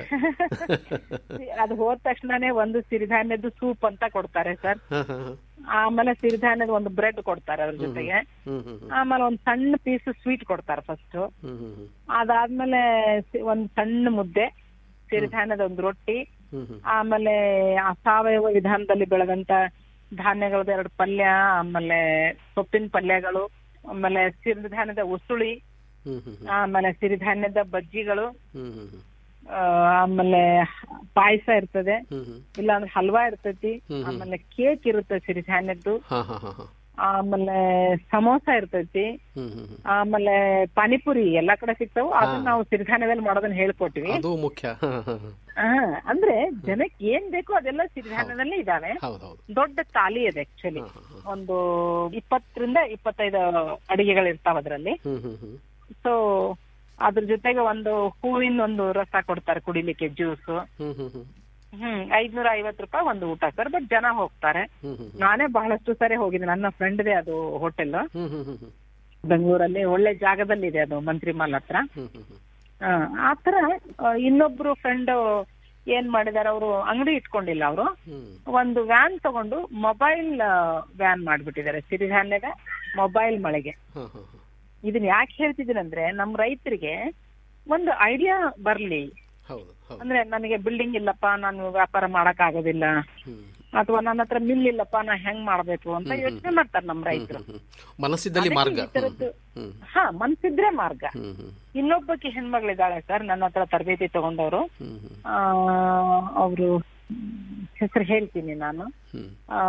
ಅದು ಹೋದ ತಕ್ಷಣನೇ ಒಂದು ಸಿರಿಧಾನ್ಯದ ಸೂಪ್ ಅಂತ ಕೊಡ್ತಾರೆ ಸರ್ ಹಾ ಹಾ ಹಾ ಆಮೇಲೆ ಸಿರಿಧಾನ್ಯದ ಒಂದು ಬ್ರೆಡ್ ಕೊಡ್ತಾರೆ ಅದ್ರ ಜೊತೆಗೆ ಹ್ಮ್ ಹ್ಮ್ ಹ್ಮ್ ಆಮೇಲೆ ಒಂದ್ ಸಣ್ಣ ಪೀಸ್ ಸ್ವೀಟ್ ಕೊಡ್ತಾರೆ ಫಸ್ಟ್ ಹ್ಮ್ ಹ್ಮ್ ಹ್ಮ್ ಅದಾದ್ಮೇಲೆ ಸಿ- ಒಂದ್ ಸಣ್ಣ ಮುದ್ದೆ ಸಿರಿಧಾನ್ಯದ ಒಂದು ರೊಟ್ಟಿ ಹ್ಮ್ ಹ್ಮ್ ಆಮೇಲೆ ಆ ಸಾವಯವ ವಿಧಾನದಲ್ಲಿ ಬೆಳೆದಂತ ಧಾನ್ಯಗಳದ ಎರಡು ಪಲ್ಯ ಆಮೇಲೆ ಸೊಪ್ಪಿನ ಪಲ್ಯಗಳು ಆಮೇಲೆ ಸಿರಿಧಾನ್ಯದ ಉಸುಳಿ ಹ್ಮ್ ಹ್ಮ್ ಹ್ಮ್ ಆಮೇಲೆ ಸಿರಿಧಾನ್ಯದ ಬಜ್ಜಿಗಳು ಹ್ಮ್ ಹ್ಮ್ ಹ್ಮ್ ಆ, ಆಮೇಲೆ ಪಾಯಸ ಇರ್ತದೆ ಹ್ಮ್ ಹ್ಮ್ ಇಲ್ಲಾಂದ್ರೆ ಹಲ್ವಾ ಇರ್ತೈತಿ ಹ್ಮ್ ಹ್ಮ್. ಆಮೇಲೆ ಕೇಕ್ ಇರುತ್ತೆ ಸಿರಿಧಾನ್ಯದ್ದು ಹಾ ಹಾ ಹಾ ಹಾ ಆಮೇಲೆ ಸಮೋಸ ಇರ್ತೈತಿ ಹ್ಮ್ ಹ್ಮ್ ಹ್ಮ್ ಆಮೇಲೆ ಪಾನಿಪುರಿ ಎಲ್ಲಾ ಕಡೆ ಸಿಗ್ತಾವ ಅದನ್ನ ನಾವು ಸಿರಿಧಾನ್ಯದಲ್ಲಿ ಮಾಡೋದನ್ನ ಹೇಳ್ಕೊಟ್ಟಿವಿ ಅದು ಮುಖ್ಯ ಹಾ ಹಾ ಹಾ ಆ, ಅಂದ್ರೆ ಜನಕ್ಕೆ ಏನ್ ಬೇಕು ಅದೆಲ್ಲ ಸಿರಿಧಾನ್ಯದಲ್ಲೇ ಇದಾವೆ ಹೌದು ಹೌದು ದೊಡ್ಡ ತಾಲಿ ಇದೆ ಆಕ್ಚುಲಿ ಹಾ, ಹಾ, ಹಾ. ಒಂದು ಇಪ್ಪತ್ತರಿಂದ ಇಪ್ಪತ್ತೈದು ಅಡಿಗೆಗಳು ಇರ್ತಾವ ಅದ್ರಲ್ಲಿ ಹ್ಮ್ ಹ್ಮ್ ಹ್ಮ್ ಸೊ ಅದ್ರ ಜೊತೆಗೆ ಒಂದು ಹೂವಿನ ಒಂದು ರಸ ಕೊಡ್ತಾರೆ ಕುಡಿಲಿಕ್ಕೆ ಜ್ಯೂಸ್ ಹ್ಮ್ ಹ್ಮ್ ಹ್ಮ್ ಹ್ಮ್ ಐದ್ನೂರ ಐವತ್ ರೂಪಾಯಿ ಒಂದು ಊಟ ಸರ್ ಬಟ್ ಜನ ಹೋಗ್ತಾರೆ ಹ್ಮ್ ಹ್ಮ್ ನಾನೇ ಬಹಳಷ್ಟು ಸರಿ ಹೋಗಿದ್ದೆ ನನ್ನ ಫ್ರೆಂಡ್ದೇ ಅದು ಹೋಟೆಲ್ ಹ್ಮ್ ಹ್ಮ್ ಹ್ಮ್ ಹ್ಮ್ ಬೆಂಗಳೂರಲ್ಲಿ ಒಳ್ಳೆ ಜಾಗದಲ್ಲಿದೆ ಅದು ಮಂತ್ರಿ ಮಾಲ್ ಹತ್ರ ಹ್ಮ್ ಹ್ಮ್ ಹ್ಮ್ ಆ, ಆ ತರ ಆ, ಇನ್ನೊಬ್ರು ಫ್ರೆಂಡ್ ಏನ್ ಮಾಡಿದಾರೆ ಅವರು ಅಂಗಡಿ ಇಟ್ಕೊಂಡಿಲ್ಲ ಅವರು ಹ್ಮ್ ಒಂದು ವ್ಯಾನ್ ತಗೊಂಡು ಮೊಬೈಲ್ ವ್ಯಾನ್ ಮಾಡ್ಬಿಟ್ಟಿದ್ದಾರೆ ಸಿರಿಧಾನ್ಯದ ಮೊಬೈಲ್ ಮಳೆಗೆ ಹಾ ಹಾ ಹಾ ಇದನ್ನ ಯಾಕೆ ಹೇಳ್ತಿದ್ದೀನಿ ಅಂದ್ರೆ ನಮ್ ರೈತರಿಗೆ ಒಂದು ಐಡಿಯಾ ಬರ್ಲಿ ಹೌದು ಹೌದು ಅಂದ್ರೆ ನನಗೆ ಬಿಲ್ಡಿಂಗ್ ಇಲ್ಲಪ್ಪ ನಾನು ವ್ಯಾಪಾರ ಮಾಡಕ್ ಆಗೋದಿಲ್ಲ ಹ್ಮ್. ಅಥವಾ ನನ್ನ ಹತ್ರ ಮಿಲ್ ಇಲ್ಲಪ್ಪ ನಾ ಹೆಂಗ್ ಮಾಡ್ಬೇಕು ಅಂತ ಯೋಚನೆ ಮಾಡ್ತಾರೆ ನಮ್ ರೈತರು ಹ್ಮ್. ಮನಸ್ಸಿದ್ದಲ್ಲಿ ಮಾರ್ಗ ಈ ತರದ್ದು ಹ್ಮ್. ಹಾ ಮನ್ಸಿದ್ರೆ ಮಾರ್ಗ ಹ್ಮ್ ಹ್ಮ್ ಇನ್ನೊಬ್ಬಕ್ಕೆ ಹೆಣ್ಮಗಳಿದ್ದಾಳೆ ಸರ್ ನನ್ನ ಹತ್ರ ತರಬೇತಿ ತಗೊಂಡವರು ಹ್ಮ್ ಹ್ಮ್ ಅವರು ಹೆಸರು ಹೇಳ್ತೀನಿ ನಾನು ಹ್ಮ್ ಆ,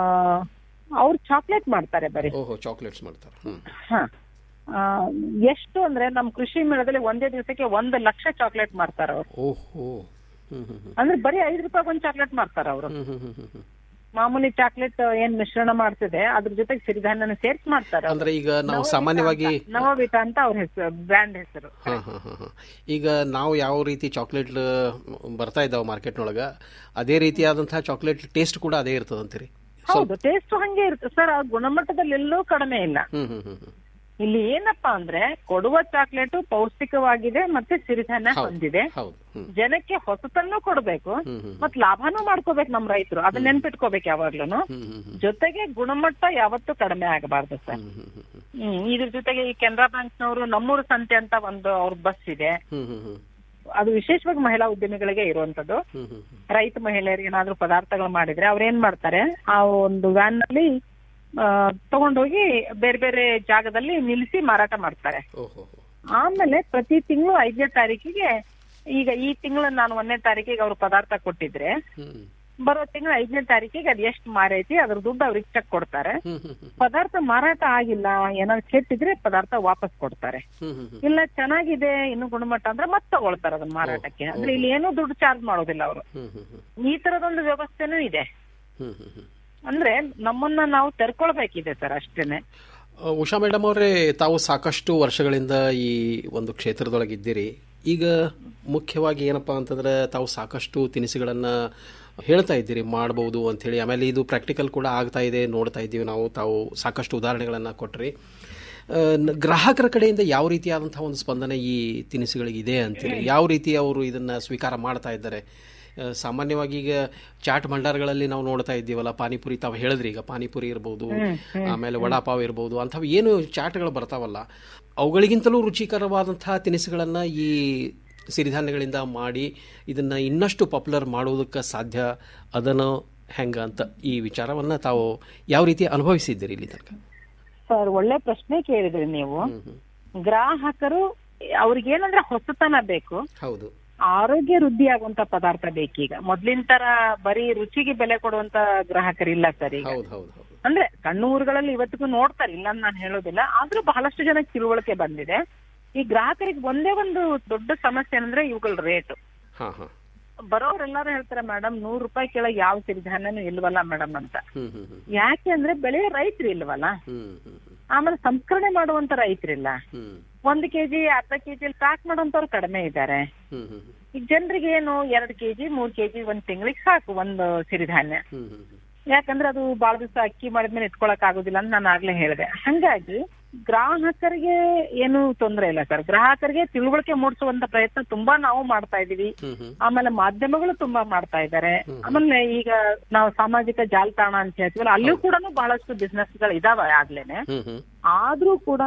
ಅವ್ರು ಚಾಕ್ಲೇಟ್ ಮಾಡ್ತಾರೆ ಬರೀ ಓಹೋ ಚಾಕ್ಲೇಟ್ಸ್ ಮಾಡ್ತಾರೆ ಹ್ಮ್ ಹ. ಆ, ಎಷ್ಟು ಅಂದ್ರೆ ನಮ್ ಕೃಷಿ ಮೇಳದಲ್ಲಿ ಒಂದೇ ದಿವಸಕ್ಕೆ ಒಂದು ಲಕ್ಷ ಚಾಕ್ಲೇಟ್ ಮಾರ್ತಾರ ಅವ್ರು ಓಹೋ ಹ್ಮ್ ಹ್ಮ್ ಹ್ಮ್ ಅಂದ್ರೆ ಬರೀ ಐದು ರೂಪಾಯಿ ಒಂದ್ ಚಾಕ್ಲೇಟ್ ಮಾರ್ತಾರ ಅವರು ಹ್ಮ್ ಹ್ಮ್ ಹ್ಮ್ ಹ್ಮ್ ಹ್ಮ್. ಮಾಮೂಲಿ ಚಾಕ್ಲೇಟ್ ಏನ್ ಮಿಶ್ರಣ ಮಾಡ್ತಿದೆ ಅದ್ರ ಜೊತೆಗೆ ಸಿರಿಧಾನ್ಯನ ಸೇರ್ಸ್ ಮಾಡ್ತಾರೆ ಅವ್ರು. ಅಂದ್ರೆ ಈಗ ನಾವು ನವೋವಿಟ ಸಾಮಾನ್ಯವಾಗಿ ಅಂತ- ನವೋವಿಟ ಅಂತ ಅವ್ರ ಹೆಸರು ಬ್ರ್ಯಾಂಡ್ ಹೆಸರು ಹಾ ಹಾ ಹಾ ಹಾ ಈಗ ನಾವು ಯಾವ ರೀತಿ ಚಾಕ್ಲೇಟ್ ಬರ್ತಾ ಇದ್ದಾವೆ ಮಾರ್ಕೆಟ್ನೊಳಗ ಅದೇ ರೀತಿಯಾದಂತಹ ಚಾಕ್ಲೇಟ್ ಟೇಸ್ಟ್ ಕೂಡ ಅದೇ ಇರ್ತದಂತೀರಿ ಹೌದು ಟೇಸ್ಟ್ ಹಂಗೆ ಇರುತ್ತೆ ಸರ್ ಆ ಗುಣಮಟ್ಟದಲ್ಲಿ ಎಲ್ಲೂ ಕಡಿಮೆ ಇಲ್ಲ ಹ್ಮ್ ಹ್ಮ್ ಹ್ಮ್ ಹ್ಮ್ ಇಲ್ಲಿ ಏನಪ್ಪಾ ಅಂದ್ರೆ ಕೊಡುವ ಚಾಕ್ಲೇಟ್ ಪೌಷ್ಟಿಕವಾಗಿದೆ ಮತ್ತೆ ಸಿರಿಧಾನ್ಯ ಹೌದು. ಹೊಂದಿದೆ ಹೌದು ಹ್ಮ್ ಜನಕ್ಕೆ ಹೊಸತನ್ನು ಕೊಡ್ಬೇಕು ಹ್ಮ್ ಹ್ಮ್ ಮತ್ ಲಾಭನೂ ಮಾಡ್ಕೋಬೇಕು ನಮ್ ರೈತರು ಅದನ್ನ ನೆನ್ಪಿಟ್ಕೋಬೇಕು ಯಾವಾಗ್ಲೂನು ಹ್ಮ್ ಹ್ಮ್ ಹ್ಮ್ ಜೊತೆಗೆ ಗುಣಮಟ್ಟ ಯಾವತ್ತೂ ಕಡಿಮೆ ಆಗಬಾರ್ದು ಸರ್ ಹ್ಮ್ ಹ್ಮ್ ಹ್ಮ್ ಹ್ಮ್ ಹ್ಮ್ ಇದ್ರ ಜೊತೆಗೆ ಈ ಕೆನರಾ ಬ್ಯಾಂಕ್ನವರು ನಮ್ಮೂರು ಸಂತೆ ಅಂತ ಒಂದು ಅವ್ರ ಬಸ್ ಇದೆ ಹ್ಮ್ ಹ್ಮ್ ಹ್ಮ್ ಅದು ವಿಶೇಷವಾಗಿ ಮಹಿಳಾ ಉದ್ಯಮಿಗಳಿಗೆ ಇರುವಂತದ್ದು ಹ್ಮ್ ಹ್ಮ್ ಹ್ಮ್ ರೈತ ಮಹಿಳೆಯರಿಗೆ ಏನಾದ್ರೂ ಪದಾರ್ಥಗಳು ಮಾಡಿದ್ರೆ ಅವ್ರ ಏನ್ ಮಾಡ್ತಾರೆ ಆ ಒಂದು ವ್ಯಾನ್ ನಲ್ಲಿ ಆ, ತಗೊಂಡೋಗಿ ಬೇರೆ ಬೇರೆ ಜಾಗದಲ್ಲಿ ನಿಲ್ಲಿಸಿ ಮಾರಾಟ ಮಾಡ್ತಾರೆ ಓಹೋ ಹೋ. ಆಮೇಲೆ ಪ್ರತಿ ತಿಂಗಳು ಐದನೇ ತಾರೀಕಿಗೆ ಈಗ ಈ ತಿಂಗಳು ನಾನು ಒಂದನೇ ತಾರೀಕಿಗೆ ಅವ್ರು ಪದಾರ್ಥ ಕೊಟ್ಟಿದ್ರೆ ಹ್ಮ್ ಬರೋ ತಿಂಗಳು ಐದನೇ ತಾರೀಕಿಗೆ ಅದ್ ಎಷ್ಟು ಮಾರೈತಿ ಅದ್ರ ದುಡ್ಡು ಅವ್ರಿಗೆ ಚೆಕ್ ಕೊಡ್ತಾರೆ ಹ್ಮ್ ಹ್ಮ್ ಹ್ಮ್ ಪದಾರ್ಥ ಮಾರಾಟ ಆಗಿಲ್ಲ ಏನಾದ್ರು ಕೆಟ್ಟಿದ್ರೆ ಪದಾರ್ಥ ವಾಪಸ್ ಕೊಡ್ತಾರೆ ಹ್ಮ್ ಹ್ಮ್ ಹ್ಮ್ ಇಲ್ಲ ಚೆನ್ನಾಗಿದೆ ಇನ್ನು ಗುಣಮಟ್ಟ ಅಂದ್ರೆ ಮತ್ತೆ ತಗೊಳ್ತಾರೆ ಅದನ್ನ ಮಾರಾಟಕ್ಕೆ ಅಂದ್ರೆ ಇಲ್ಲಿ ಏನೂ ದುಡ್ಡು ಚಾರ್ಜ್ ಮಾಡೋದಿಲ್ಲ ಅವರು ಹ್ಮ್ ಹ್ಮ್ ಹ್ಮ್ ಈ ತರದೊಂದು ವ್ಯವಸ್ಥೆನೂ ಇದೆ ಹ್ಮ್ ಹ್ಮ್ ಹ್ಮ್ ಅಂದ್ರೆ ನಮ್ಮನ್ನ ನಾವು ತೆರ್ಕೊಳ್ಬೇಕಿದೆ ಸರ್ ಅಷ್ಟೇನೆ ಆ, ಉಷಾ ಮೇಡಮ್ ಅವರೇ ತಾವು ಸಾಕಷ್ಟು ವರ್ಷಗಳಿಂದ ಈ ಒಂದು ಕ್ಷೇತ್ರದೊಳಗಿದ್ದೀರಿ ಈಗ ಮುಖ್ಯವಾಗಿ ಏನಪ್ಪಾ ಅಂತಂದ್ರೆ ತಾವು ಸಾಕಷ್ಟು ತಿನಿಸುಗಳನ್ನ ಹೇಳ್ತಾ ಇದ್ದೀರಿ ಮಾಡಬಹುದು ಅಂತ ಹೇಳಿ ಆಮೇಲೆ ಇದು ಪ್ರಾಕ್ಟಿಕಲ್ ಕೂಡ ಆಗ್ತಾ ಇದೆ ನೋಡ್ತಾ ಇದ್ದೀವಿ ನಾವು ತಾವು ಸಾಕಷ್ಟು ಉದಾಹರಣೆಗಳನ್ನ ಕೊಟ್ರಿ ಆ, ನ- ಗ್ರಾಹಕರ ಕಡೆಯಿಂದ ಯಾವ ರೀತಿಯಾದಂತಹ ಒಂದು ಸ್ಪಂದನೆ ಈ ತಿನಿಸುಗಳಿಗೆ ಇದೆ ಅಂತೀರಿ ಯಾವ ರೀತಿ ಅವರು ಇದನ್ನ ಸ್ವೀಕಾರ ಮಾಡ್ತಾ ಇದ್ದಾರೆ ಆ, ಸಾಮಾನ್ಯವಾಗಿ ಈಗ ಚಾಟ್ ಭಂಡಾರಗಳಲ್ಲಿ ನಾವು ನೋಡ್ತಾ ಇದ್ದೀವಲ್ಲ ಪಾನಿಪುರಿ ತಾವು ಹೇಳಿದ್ರಿ ಈಗ ಪಾನಿಪುರಿ ಇರ್ಬೋದು ಆಮೇಲೆ ವಡಾಪಾವ್ ಇರ್ಬೋದು ಅಂಥವು ಏನು ಚಾಟ್ಗಳು ಬರ್ತಾವಲ್ಲ ಅವುಗಳಿಗಿಂತಲೂ ರುಚಿಕರವಾದಂತಹ ತಿನಿಸುಗಳನ್ನ ಈ ಸಿರಿಧಾನ್ಯಗಳಿಂದ ಮಾಡಿ ಇದನ್ನ ಇನ್ನಷ್ಟು ಪಾಪ್ಯುಲರ್ ಮಾಡೋದಕ್ಕೆ ಸಾಧ್ಯ ಅದನ್ನು ಹೆಂಗ ಅಂತ ಈ ವಿಚಾರವನ್ನ ತಾವು ಯಾವ ರೀತಿ ಅನುಭವಿಸಿದ್ದೀರಿ ಇಲ್ಲಿ ತನಕ ಸರ್ ಒಳ್ಳೆ ಪ್ರಶ್ನೆ ಕೇಳಿದ್ರಿ ನೀವು ಗ್ರಾಹಕರು ಅವ್ರಿಗೇನಂದ್ರೆ ಹೊಸತನ ಬೇಕು ಹೌದು ಆರೋಗ್ಯ ವೃದ್ಧಿ ಆಗುವಂತ ಪದಾರ್ಥ ಬೇಕೀಗ ಮೊದ್ಲಿನ ತರ ಬರೀ ರುಚಿಗೆ ಬೆಲೆ ಕೊಡುವಂತ ಗ್ರಾಹಕರಿಲ್ಲ ಸರ್ ಈಗ ಹೌದು ಹೌದು ಹೌದು ಅಂದ್ರೆ ಸಣ್ಣ ಊರುಗಳಲ್ಲಿ ಇವತ್ತಿಗೂ ನೋಡ್ತಾರೆ ಇಲ್ಲ ಅಂತ ನಾನು ಹೇಳೋದಿಲ್ಲ ಆದ್ರೂ ಬಹಳಷ್ಟು ಜನಕ್ಕೆ ತಿಳುವಳಿಕೆ ಬಂದಿದೆ ಈ ಗ್ರಾಹಕರಿಗೆ ಒಂದೇ ಒಂದು ದೊಡ್ಡ ಸಮಸ್ಯೆ ಅಂದ್ರೆ ಇವುಗಳ ರೇಟ್ ಹಾ ಹಾ ಬರೋರೆಲ್ಲಾರು ಹೇಳ್ತಾರೆ ಮೇಡಮ್ ನೂರು ರೂಪಾಯಿ ಕೆಳಗೆ ಯಾವ ಸಿರಿಧಾನ್ಯನೂ ಇಲ್ವಲ್ಲ ಮೇಡಮ್ ಅಂತ ಹ್ಮ್ ಹ್ಮ್ ಹ್ಮ್ ಯಾಕೆ ಅಂದ್ರೆ ಬೆಳೆಯೋ ರೈತರು ಇಲ್ವಲ್ಲ ಹ್ಮ್ ಹ್ಮ್ ಹ್ಮ್ ಆಮೇಲೆ ಸಂಸ್ಕರಣೆ ಮಾಡುವಂತ ರೈತರಿಲ್ಲ ಹ್ಮ್ ಒಂದ್ ಕೆಜಿ ಅರ್ಧ ಕೆಜಿ ಪ್ಯಾಕ್ ಮಾಡೋಂತವ್ರು ಕಡಿಮೆ ಇದ್ದಾರೆ ಹ್ಮ್ ಹ್ಮ್ ಈಗ ಜನರಿಗೆ ಏನು ಎರಡ್ ಕೆಜಿ ಮೂರ್ ಕೆಜಿ ಒಂದ್ ತಿಂಗಳಿಗೆ ಸಾಕು ಒಂದು ಸಿರಿಧಾನ್ಯ ಹ್ಮ್ ಹ್ಮ್ ಹ್ಮ್ ಯಾಕಂದ್ರೆ ಅದು ಬಹಳ ದಿವಸ ಅಕ್ಕಿ ಮಾಡಿದ್ಮೇಲೆ ಇಟ್ಕೊಳಕ್ ಆಗುದಿಲ್ಲ ಅಂತ ನಾನು ಆಗ್ಲೇ ಹೇಳಿದೆ ಹಂಗಾಗಿ ಗ್ರಾಹಕರಿಗೆ ಏನು ತೊಂದರೆ ಇಲ್ಲ ಸರ್ ಗ್ರಾಹಕರಿಗೆ ತಿಳುವಳಿಕೆ ಮೂಡಿಸುವಂತ ಪ್ರಯತ್ನ ತುಂಬಾ ನಾವು ಮಾಡ್ತಾ ಇದೀವಿ ಹ್ಮ್ ಹ್ಮ್ ಆಮೇಲೆ ಮಾಧ್ಯಮಗಳು ತುಂಬಾ ಮಾಡ್ತಾ ಇದ್ದಾರೆ ಆಮೇಲೆ ಈಗ ನಾವು ಸಾಮಾಜಿಕ ಜಾಲತಾಣ ಅಂತ ಹೇಳ್ತೀವಲ್ಲ ಅಲ್ಲೂ ಕೂಡ ಬಹಳಷ್ಟು ಬಿಸ್ನೆಸ್ ಗಳು ಇದಾವೆ ಆಗ್ಲೇನೆ ಹ್ಮ್ ಹ್ಮ್ ಆದ್ರೂ ಕೂಡ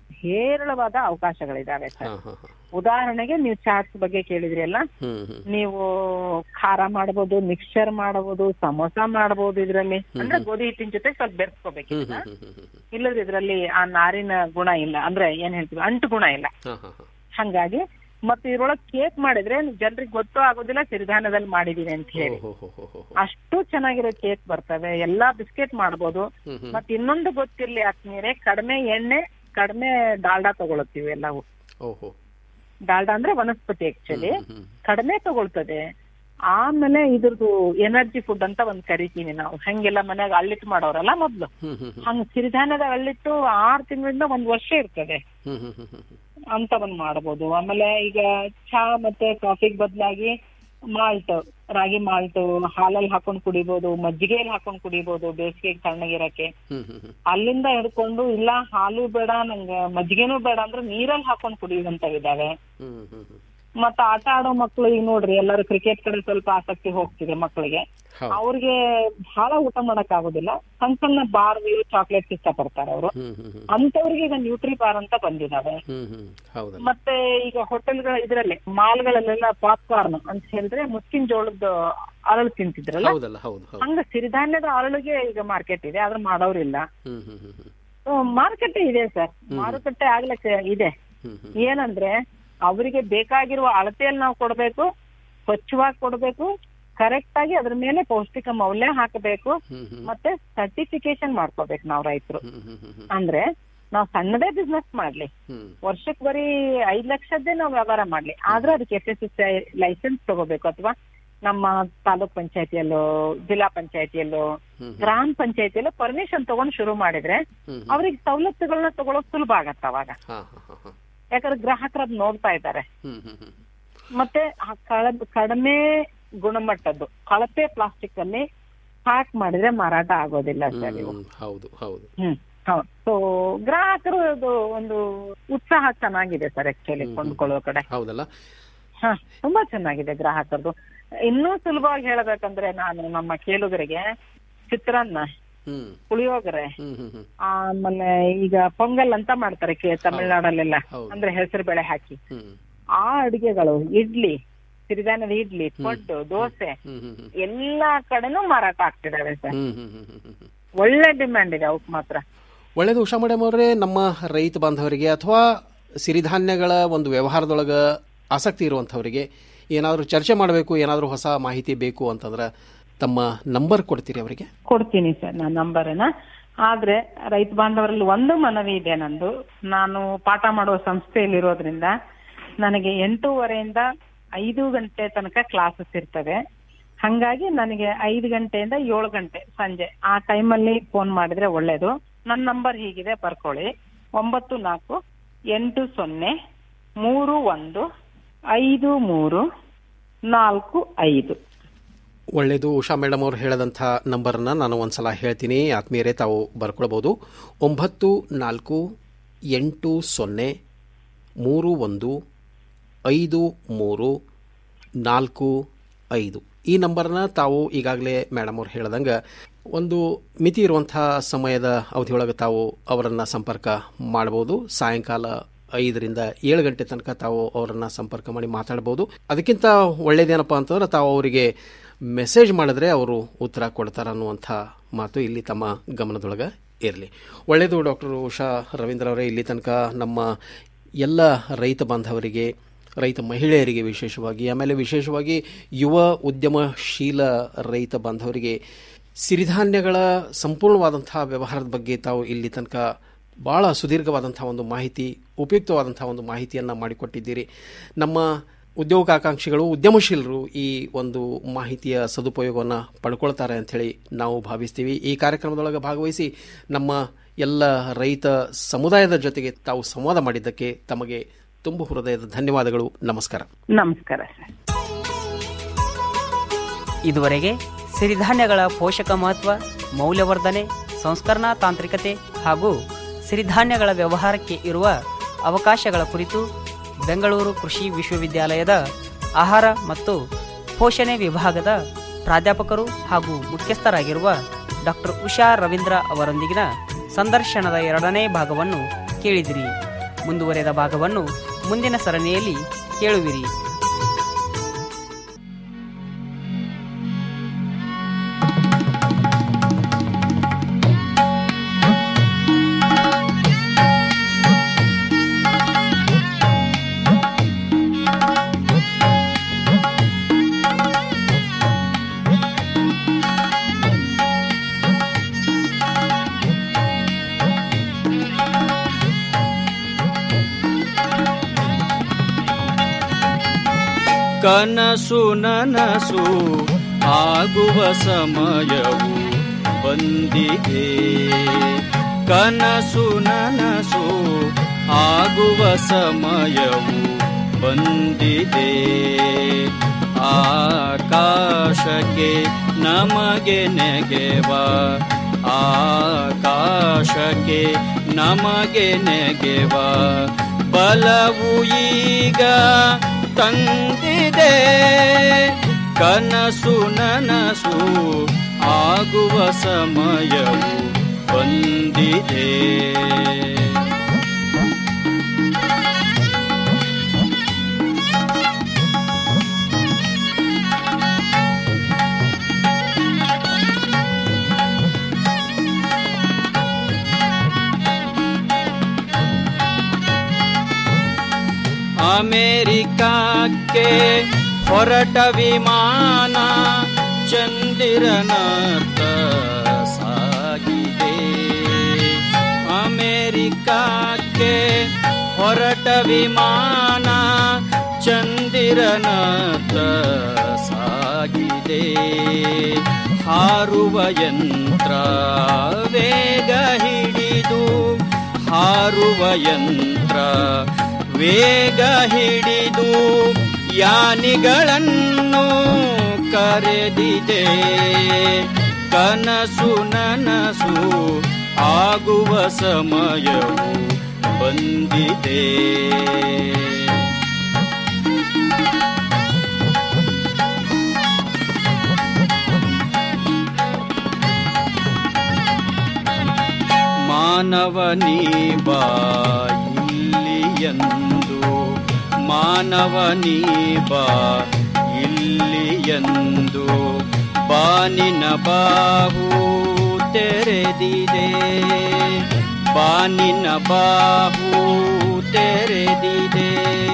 ಹೇರಳವಾದ ಅವಕಾಶಗಳಿದಾವೆ ಸರ್ ಹಾ ಹಾ ಹಾ ಉದಾಹರಣೆಗೆ ನೀವು ಚಾಟ್ಸ್ ಬಗ್ಗೆ ಕೇಳಿದ್ರಿ ಅಲ್ಲ ಹ್ಮ್ ಹ್ಮ್ ನೀವು ಖಾರ ಮಾಡಬಹುದು ಮಿಕ್ಸ್ಚರ್ ಮಾಡಬಹುದು ಸಮೋಸ ಮಾಡಬಹುದು ಇದ್ರಲ್ಲಿ ಅಂದ್ರೆ ಗೋಧಿ ಹಿಟ್ಟಿನ ಜೊತೆ ಸ್ವಲ್ಪ ಬೆರೆಸ್ಕೋಬೇಕು ಹ್ಮ್ ಇದನ್ನ. ಹ್ಮ್ ಹ್ಮ್ ಹ್ಮ್ ಹ್ಮ್ ಇಲ್ಲದ್ರೆ ಇದ್ರಲ್ಲಿ ಆ ನಾರಿನ ಗುಣ ಇಲ್ಲ ಅಂದ್ರೆ ಏನ್ ಹೇಳ್ತೀವಿ ಅಂಟು ಗುಣ ಇಲ್ಲ ಹಾ ಹಾ ಹಾ ಹಂಗಾಗಿ ಮತ್ತೆ ಇದ್ರೊಳಗ್ ಕೇಕ್ ಮಾಡಿದ್ರೆ ಜನರಿಗೆ ಗೊತ್ತೂ ಆಗೋದಿಲ್ಲ ಸಿರಿಧಾನ್ಯದಲ್ಲಿ ಮಾಡಿದೀನಿ ಅಂತ ಹೇಳಿ ಹೋ ಹೋ ಹೋ ಹೋ ಹೋ ಅಷ್ಟು ಚೆನ್ನಾಗಿರೋ ಕೇಕ್ ಬರ್ತವೆ ಎಲ್ಲಾ ಬಿಸ್ಕೆಟ್ ಮಾಡ್ಬೋದು ಹ್ಮ್ ಹ್ಮ್ ಮತ್ ಇನ್ನೊಂದು ಗೊತ್ತಿರ್ಲಿ ಆತ್ಮೀಯರೇ ಕಡಿಮೆ ಎಣ್ಣೆ ಕಡಿಮೆ ಡಾಲ್ಡಾ ತಗೊಳತ್ತೀವಿ ಎಲ್ಲವು ಓಹೋ ಡಾಲ್ಡಾ ಅಂದ್ರೆ ವನಸ್ಪತಿ ಆಕ್ಚುಲಿ ಹ್ಮ್ ಹ್ಮ್ ಕಡಿಮೆ ತಗೊಳ್ತದೆ ಆಮೇಲೆ ಇದ್ರದ್ದು ಎನರ್ಜಿ ಫುಡ್ ಅಂತ ಒಂದ್ ಕರಿತೀವಿ ನಾವು ಹೆಂಗೆಲ್ಲ ಮನ್ಯಾಗ ಅಳ್ಳಿಟ್ಟು ಮಾಡೋರಲ್ಲ ಮೊದ್ಲು ಹ್ಮ್ ಹ್ಮ್ ಹ್ಮ್ ಹಂಗ್ ಸಿರಿಧಾನ್ಯದ ಅಳ್ಳಿಟ್ಟು ಆರ್ ತಿಂಗಳಿಂದ ಒಂದ್ ವರ್ಷ ಇರ್ತದೆ ಹ್ಮ್ ಹ್ಮ್ ಹ್ಮ್ ಹ್ಮ್ ಹ್ಮ್ ಅಂತ ಒಂದ್ ಮಾಡಬಹುದು ಆಮೇಲೆ ಈಗ ಚಹಾ ಮತ್ತೆ ಕಾಫಿಗ್ ಬದಲಾಗಿ ಮಾಲ್ಟ್ ರಾಗಿ ಮಾಲ್ಟ್ ಹಾಲಲ್ಲಿ ಹಾಕೊಂಡ್ ಕುಡಿಬಹುದು ಮಜ್ಜಿಗೆಯಲ್ಲಿ ಹಾಕೊಂಡ್ ಕುಡಿಬಹುದು ಬೇಸಿಗೆಗೆ ತಣ್ಣಗಿರಕ್ಕೆ ಹ್ಮ್ ಹ್ಮ್ ಹ್ಮ್ ಅಲ್ಲಿಂದ ಹಿಡ್ಕೊಂಡು ಇಲ್ಲ ಹಾಲು ಬೇಡ ನಂಗೆ ಮಜ್ಜಿಗೆನೂ ಬೇಡ ಅಂದ್ರೆ ನೀರಲ್ಲಿ ಹಾಕೊಂಡ್ ಕುಡಿಯುವಂತವಿದಾವೆ ಹ್ಮ್ ಹ್ಮ್ ಹ್ಮ್ ಮತ್ತ ಆಟ ಆಡೋ ಮಕ್ಕಳು ಈಗ ನೋಡ್ರಿ ಎಲ್ಲರೂ ಕ್ರಿಕೆಟ್ ಕಡೆ ಸ್ವಲ್ಪ ಆಸಕ್ತಿ ಹೋಗ್ತಿದೆ ಮಕ್ಕಳಿಗೆ ಹೌದು. ಅವ್ರಿಗೆ ಬಹಳ ಊಟ ಮಾಡಕ್ ಆಗುದಿಲ್ಲ ಸಣ್ಣ ಸಣ್ಣ ಬಾರ್ ಚಾಕ್ಲೇಟ್ಸ್ ಇಷ್ಟಪಡ್ತಾರೆ ಅವರು ಹ್ಮ್ ಹ್ಮ್ ಹ್ಮ್ ಅಂತವ್ರಿಗೆ ಈಗ ನ್ಯೂಟ್ರಿ ಬಾರ್ ಅಂತ ಬಂದಿದಾವೆ ಹ್ಮ್ ಹ್ಮ್ ಹೌದಲ್ಲ ಮತ್ತೆ ಈಗ ಹೋಟೆಲ್ಗಳ ಇದ್ರಲ್ಲಿ ಮಾಲ್ಗಳಲ್ಲೆಲ್ಲ ಪಾಪ್ಕಾರ್ನ್ ಅಂತ ಹೇಳಿದ್ರೆ ಮುಸ್ಕಿನ್ ಜೋಳದ ಅರಳು ತಿಂತಿದ್ರಲ್ಲ ಹೌದಲ್ಲ ಹೌದು ಹೌದು ಹಂಗ ಸಿರಿಧಾನ್ಯದ ಅರಳಿಗೆ ಈಗ ಮಾರ್ಕೆಟ್ ಇದೆ ಆದ್ರೆ ಮಾಡೋರಿಲ್ಲ ಹ್ಮ್ ಹ್ಮ್ ಹ್ಮ್ ಹ್ಮ್ ಮಾರುಕಟ್ಟೆ ಇದೆ ಸರ್ ಮಾರುಕಟ್ಟೆ ಆಗ್ಲಿಕ್ಕೆ ಇದೆ ಹ್ಮ್ ಹ್ಮ್ ಏನಂದ್ರೆ ಅವರಿಗೆ ಬೇಕಾಗಿರುವ ಅಳತೆಯಲ್ಲಿ ನಾವು ಕೊಡ್ಬೇಕು ಸ್ವಚ್ಛವಾಗಿ ಕೊಡ್ಬೇಕು ಕರೆಕ್ಟ್ ಆಗಿ ಅದ್ರ ಮೇಲೆ ಪೌಷ್ಟಿಕ ಮೌಲ್ಯ ಹಾಕಬೇಕು ಹ್ಮ್ ಹ್ಮ್ ಮತ್ತೆ ಸರ್ಟಿಫಿಕೇಶನ್ ಮಾಡ್ಕೋಬೇಕು ನಾವು ರೈತರು ಹ್ಮ್ ಹ್ಮ್ ಹ್ಮ್ ಹ್ಮ್ ಅಂದ್ರೆ ನಾವು ಸಣ್ಣದೇ ಬಿಸ್ನೆಸ್ ಮಾಡ್ಲಿ ಹ್ಮ್ ವರ್ಷಕ್ ಬರೀ ಐದ್ ಲಕ್ಷದ್ದೇ ನಾವು ವ್ಯವಹಾರ ಮಾಡ್ಲಿ ಆದ್ರೆ ಅದಕ್ಕೆ ಎಸ್ ಎಸ್ ಎಸ್ ಲೈಸೆನ್ಸ್ ತಗೋಬೇಕು ಅಥವಾ ನಮ್ಮ ತಾಲೂಕ್ ಪಂಚಾಯತಿಯಲ್ಲೋ ಜಿಲ್ಲಾ ಪಂಚಾಯತಿಯಲ್ಲೋ ಹ್ಮ್ ಗ್ರಾಮ ಪಂಚಾಯತಿಯಲ್ಲೋ ಪರ್ಮಿಷನ್ ತಗೊಂಡ್ ಶುರು ಮಾಡಿದ್ರೆ ಹ್ಮ್ ಅವ್ರಿಗೆ ಸವಲತ್ತುಗಳನ್ನ ತಗೊಳಕ್ ಸುಲಭ ಆಗತ್ತ ಅವಾಗ ಹಾ ಹಾ ಹಾ ಹಾ ಯಾಕಂದ್ರೆ ಗ್ರಾಹಕರು ಅದ್ ನೋಡ್ತಾ ಇದ್ದಾರೆ ಹ್ಮ್ ಹ್ಮ್ ಹ್ಮ್ ಮತ್ತೆ ಆ ಕಳ- ಕಡಿಮೆ ಗುಣಮಟ್ಟದ್ದು ಕಳಪೆ ಪ್ಲಾಸ್ಟಿಕ್ ಅಲ್ಲಿ ಪ್ಯಾಕ್ ಮಾಡಿದ್ರೆ ಮಾರಾಟ ಆಗೋದಿಲ್ಲ ಸರ್ ಇವು ಹ್ಮ್ ಹೌದು ಹೌದು ಹ್ಮ್ ಹೌದು ಸೊ ಗ್ರಾಹಕರು ಅದು ಒಂದು ಉತ್ಸಾಹ ಚೆನ್ನಾಗಿದೆ ಸರ್ ಆಕ್ಚುಲಿ ಕೊಂಡ್ಕೊಳ್ಳೋ ಕಡೆ ಹೌದಲ್ಲ ಹ ತುಂಬಾ ಚೆನ್ನಾಗಿದೆ ಗ್ರಾಹಕರದು ಇನ್ನೂ ಸುಲಭವಾಗಿ ಹೇಳಬೇಕಂದ್ರೆ ನಾನು ನಮ್ಮ ಕೇಳುಗರಿಗೆ ಚಿತ್ರಾನ್ನ ಹ್ಮ್ ಪುಳಿಯೋಗರೆ ಹ್ಮ್ ಹ್ಮ್ ಹ್ಮ್ ಆಮೇಲೆ ಈಗ ಪೊಂಗಲ್ ಅಂತ ಮಾಡ್ತಾರೆ ಕೆ- ತಮಿಳ್ನಾಡಲ್ಲೆಲ್ಲ ಹೌದು. ಅಂದ್ರೆ ಹೆಸರು ಬೇಳೆ ಹಾಕಿ ಹ್ಮ್ ಆ ಅಡಿಗೆಗಳು ಇಡ್ಲಿ ಸಿರಿಧಾನ್ಯದ ಇಡ್ಲಿ ಪಡ್ಡು ದೋಸೆ ಹ್ಮ್ ಹ್ಮ್ ಹ್ಮ್ ಎಲ್ಲಾ ಕಡೆನೂ ಮಾರಾಟ ಆಗ್ತಿದಾವೆ ಸರ್ ಹ್ಮ್ ಹ್ಮ್ ಹ್ಮ್ ಹ್ಮ್ ಹ್ಮ್ ಒಳ್ಳೆ ಡಿಮ್ಯಾಂಡ್ ಇದೆ ಅವಕ್ ಮಾತ್ರ ಒಳ್ಳೇದು ಉಷಾ ಮೇಡಮ್ ಅವರೇ ನಮ್ಮ ರೈತ ಬಾಂಧವರಿಗೆ ಅಥವಾ ಸಿರಿಧಾನ್ಯಗಳ ಒಂದು ವ್ಯವಹಾರದೊಳಗ ಆಸಕ್ತಿ ಇರುವಂಥವರಿಗೆ ಏನಾದರೂ ಚರ್ಚೆ ಮಾಡಬೇಕು ಏನಾದರೂ ಹೊಸ ಮಾಹಿತಿ ಬೇಕು ಅಂತಂದ್ರೆ ತಮ್ಮ ನಂಬರ್ ಕೊಡ್ತೀರಿ ಅವರಿಗೆ ಕೊಡ್ತೀನಿ ಸರ್ ನನ್ನ ನಂಬರನ್ನ ಆದ್ರೆ ರೈತ ಬಾಂಧವರಲ್ಲಿ ಒಂದು ಮನವಿ ಇದೆ ನಂದು ನಾನು ಪಾಠ ಮಾಡುವ ಸಂಸ್ಥೆಯಲ್ಲಿರೋದ್ರಿಂದ ನನಗೆ ಎಂಟೂವರೆಯಿಂದ ಐದು ಗಂಟೆ ತನಕ ಕ್ಲಾಸಸ್ ಇರ್ತವೆ ಹಂಗಾಗಿ ನನಗೆ ಐದು ಗಂಟೆಯಿಂದ ಏಳು ಗಂಟೆ ಸಂಜೆ ಆ ಟೈಮಲ್ಲಿ ಫೋನ್ ಮಾಡಿದ್ರೆ ಒಳ್ಳೇದು ನನ್ನ ನಂಬರ್ ಹೀಗಿದೆ ಬರ್ಕೊಳ್ಳಿ ಒಂಬತ್ತು ನಾಲ್ಕು ಎಂಟು ಸೊನ್ನೆ ಮೂರು ಒಂದು ಐದು ಮೂರು ನಾಲ್ಕು ಐದು ಒಳ್ಳೆಯದು ಉಷಾ ಮೇಡಮ್ ಅವರು ಹೇಳದಂಥ ನಂಬರನ್ನು ನಾನು ಒಂದ್ಸಲ ಹೇಳ್ತೀನಿ ಆತ್ಮೀಯರೇ ತಾವು ಬರ್ಕೊಳ್ಬೋದು ಒಂಬತ್ತು ನಾಲ್ಕು ಎಂಟು ಸೊನ್ನೆ ಮೂರು ಒಂದು ಐದು ಮೂರು ನಾಲ್ಕು ಐದು ಈ ನಂಬರ್ನ ತಾವು ಈಗಾಗಲೇ ಮೇಡಮ್ ಅವ್ರು ಹೇಳ್ದಂಗೆ ಒಂದು ಮಿತಿ ಇರುವಂಥ ಸಮಯದ ಅವಧಿಯೊಳಗೆ ತಾವು ಅವರನ್ನು ಸಂಪರ್ಕ ಮಾಡ್ಬೋದು ಸಾಯಂಕಾಲ ಐದರಿಂದ ಏಳು ಗಂಟೆ ತನಕ ತಾವು ಅವರನ್ನು ಸಂಪರ್ಕ ಮಾಡಿ ಮಾತಾಡ್ಬೋದು ಅದಕ್ಕಿಂತ ಒಳ್ಳೇದೇನಪ್ಪ ಅಂತಂದ್ರೆ ತಾವು ಅವರಿಗೆ ಮೆಸೇಜ್ ಮಾಡಿದ್ರೆ ಅವರು ಉತ್ತರ ಕೊಡ್ತಾರ ಅನ್ನುವಂಥ ಮಾತು ಇಲ್ಲಿ ತಮ್ಮ ಗಮನದೊಳಗೆ ಇರಲಿ ಒಳ್ಳೆಯದು ಡಾಕ್ಟರ್ ಉಷಾ ರವೀಂದ್ರ ಅವರೇ ಇಲ್ಲಿ ತನಕ ನಮ್ಮ ಎಲ್ಲ ರೈತ ಬಾಂಧವರಿಗೆ ರೈತ ಮಹಿಳೆಯರಿಗೆ ವಿಶೇಷವಾಗಿ ಆಮೇಲೆ ವಿಶೇಷವಾಗಿ ಯುವ ಉದ್ಯಮಶೀಲ ರೈತ ಬಾಂಧವರಿಗೆ ಸಿರಿಧಾನ್ಯಗಳ ಸಂಪೂರ್ಣವಾದಂಥ ವ್ಯವಹಾರದ ಬಗ್ಗೆ ತಾವು ಇಲ್ಲಿ ತನಕ ಭಾಳ ಸುದೀರ್ಘವಾದಂಥ ಒಂದು ಮಾಹಿತಿ ಉಪಯುಕ್ತವಾದಂಥ ಒಂದು ಮಾಹಿತಿಯನ್ನು ಮಾಡಿಕೊಟ್ಟಿದ್ದೀರಿ ನಮ್ಮ ಉದ್ಯೋಗಾಕಾಂಕ್ಷಿಗಳು ಉದ್ಯಮಶೀಲರು ಈ ಒಂದು ಮಾಹಿತಿಯ ಸದುಪಯೋಗವನ್ನು ಪಡ್ಕೊಳ್ತಾರೆ ಅಂಥೇಳಿ ನಾವು ಭಾವಿಸ್ತೀವಿ ಈ ಕಾರ್ಯಕ್ರಮದೊಳಗೆ ಭಾಗವಹಿಸಿ ನಮ್ಮ ಎಲ್ಲ ರೈತ ಸಮುದಾಯದ ಜೊತೆಗೆ ತಾವು ಸಂವಾದ ಮಾಡಿದ್ದಕ್ಕೆ ತಮಗೆ ತುಂಬ ಹೃದಯದ ಧನ್ಯವಾದಗಳು ನಮಸ್ಕಾರ ನಮಸ್ಕಾರ ಸರ್ ಇದುವರೆಗೆ ಸಿರಿಧಾನ್ಯಗಳ ಪೋಷಕ ಮಹತ್ವ ಮೌಲ್ಯವರ್ಧನೆ ಸಂಸ್ಕರಣಾ ತಾಂತ್ರಿಕತೆ ಹಾಗೂ ಸಿರಿಧಾನ್ಯಗಳ ವ್ಯವಹಾರಕ್ಕೆ ಇರುವ ಅವಕಾಶಗಳ ಕುರಿತು ಬೆಂಗಳೂರು ಕೃಷಿ ವಿಶ್ವವಿದ್ಯಾಲಯದ ಆಹಾರ ಮತ್ತು ಪೋಷಣೆ ವಿಭಾಗದ ಪ್ರಾಧ್ಯಾಪಕರು ಹಾಗೂ ಮುಖ್ಯಸ್ಥರಾಗಿರುವ ಡಾಕ್ಟರ್ ಉಷಾ ರವೀಂದ್ರ ಅವರೊಂದಿಗಿನ ಸಂದರ್ಶನದ ಎರಡನೇ ಭಾಗವನ್ನು ಕೇಳಿದಿರಿ ಮುಂದುವರೆದ ಭಾಗವನ್ನು ಮುಂದಿನ ಸರಣಿಯಲ್ಲಿ ಕೇಳುವಿರಿ ಕನಸು ನನಸು ಆಗುವ ಸಮಯವು ಬಂದಿದೆ ಕನಸು ನನಸು ಆಗುವ ಸಮಯವು ಬಂದಿದೆ ಆಕಾಶಕ್ಕೆ ನಮಗೆ ನೆಗೆವ ಆಕಾಶಕ್ಕೆ ನಮಗೆ ನೆಗೆವ ಬಲವು ಈಗ ತಂದಿದೆ ಕನಸು ನನಸು ಆಗುವ ಸಮಯವು ಬಂದಿದೆ ಅಮೇರಿಕಕ್ಕೆ ಹೊರಟ ವಿಮಾನ ಚಂದಿರನತ್ತ ಸಾಗಿದೆ ಅಮೇರಿಕಕ್ಕೆ ಹೊರಟ ವಿಮಾನ ಚಂದಿರನತ್ತ ಸಾಗಿದೆ ಹಾರುವ ಯಂತ್ರ ವೇಗ ಹಿಡಿದು ಹಾರುವ ಯಂತ್ರ ವೇಗ ಹಿಡಿದು ಯಾನಿಗಳನ್ನು ಕರೆದಿದೆ ಕನಸು ನನಸು ಆಗುವ ಸಮಯವು ಬಂದಿದೆ ಮಾನವನೀ ಬಾ ಇಲ್ಲಿಯಂದು ಮಾನವನೀ ಬಾ ಇಲ್ಲಿಯಂದು ಬಾನಿನ ಬಾಹು ತೆರೆದಿದೆ ಬಾನಿನ ಬಾಹು ತೆರೆದಿದೆ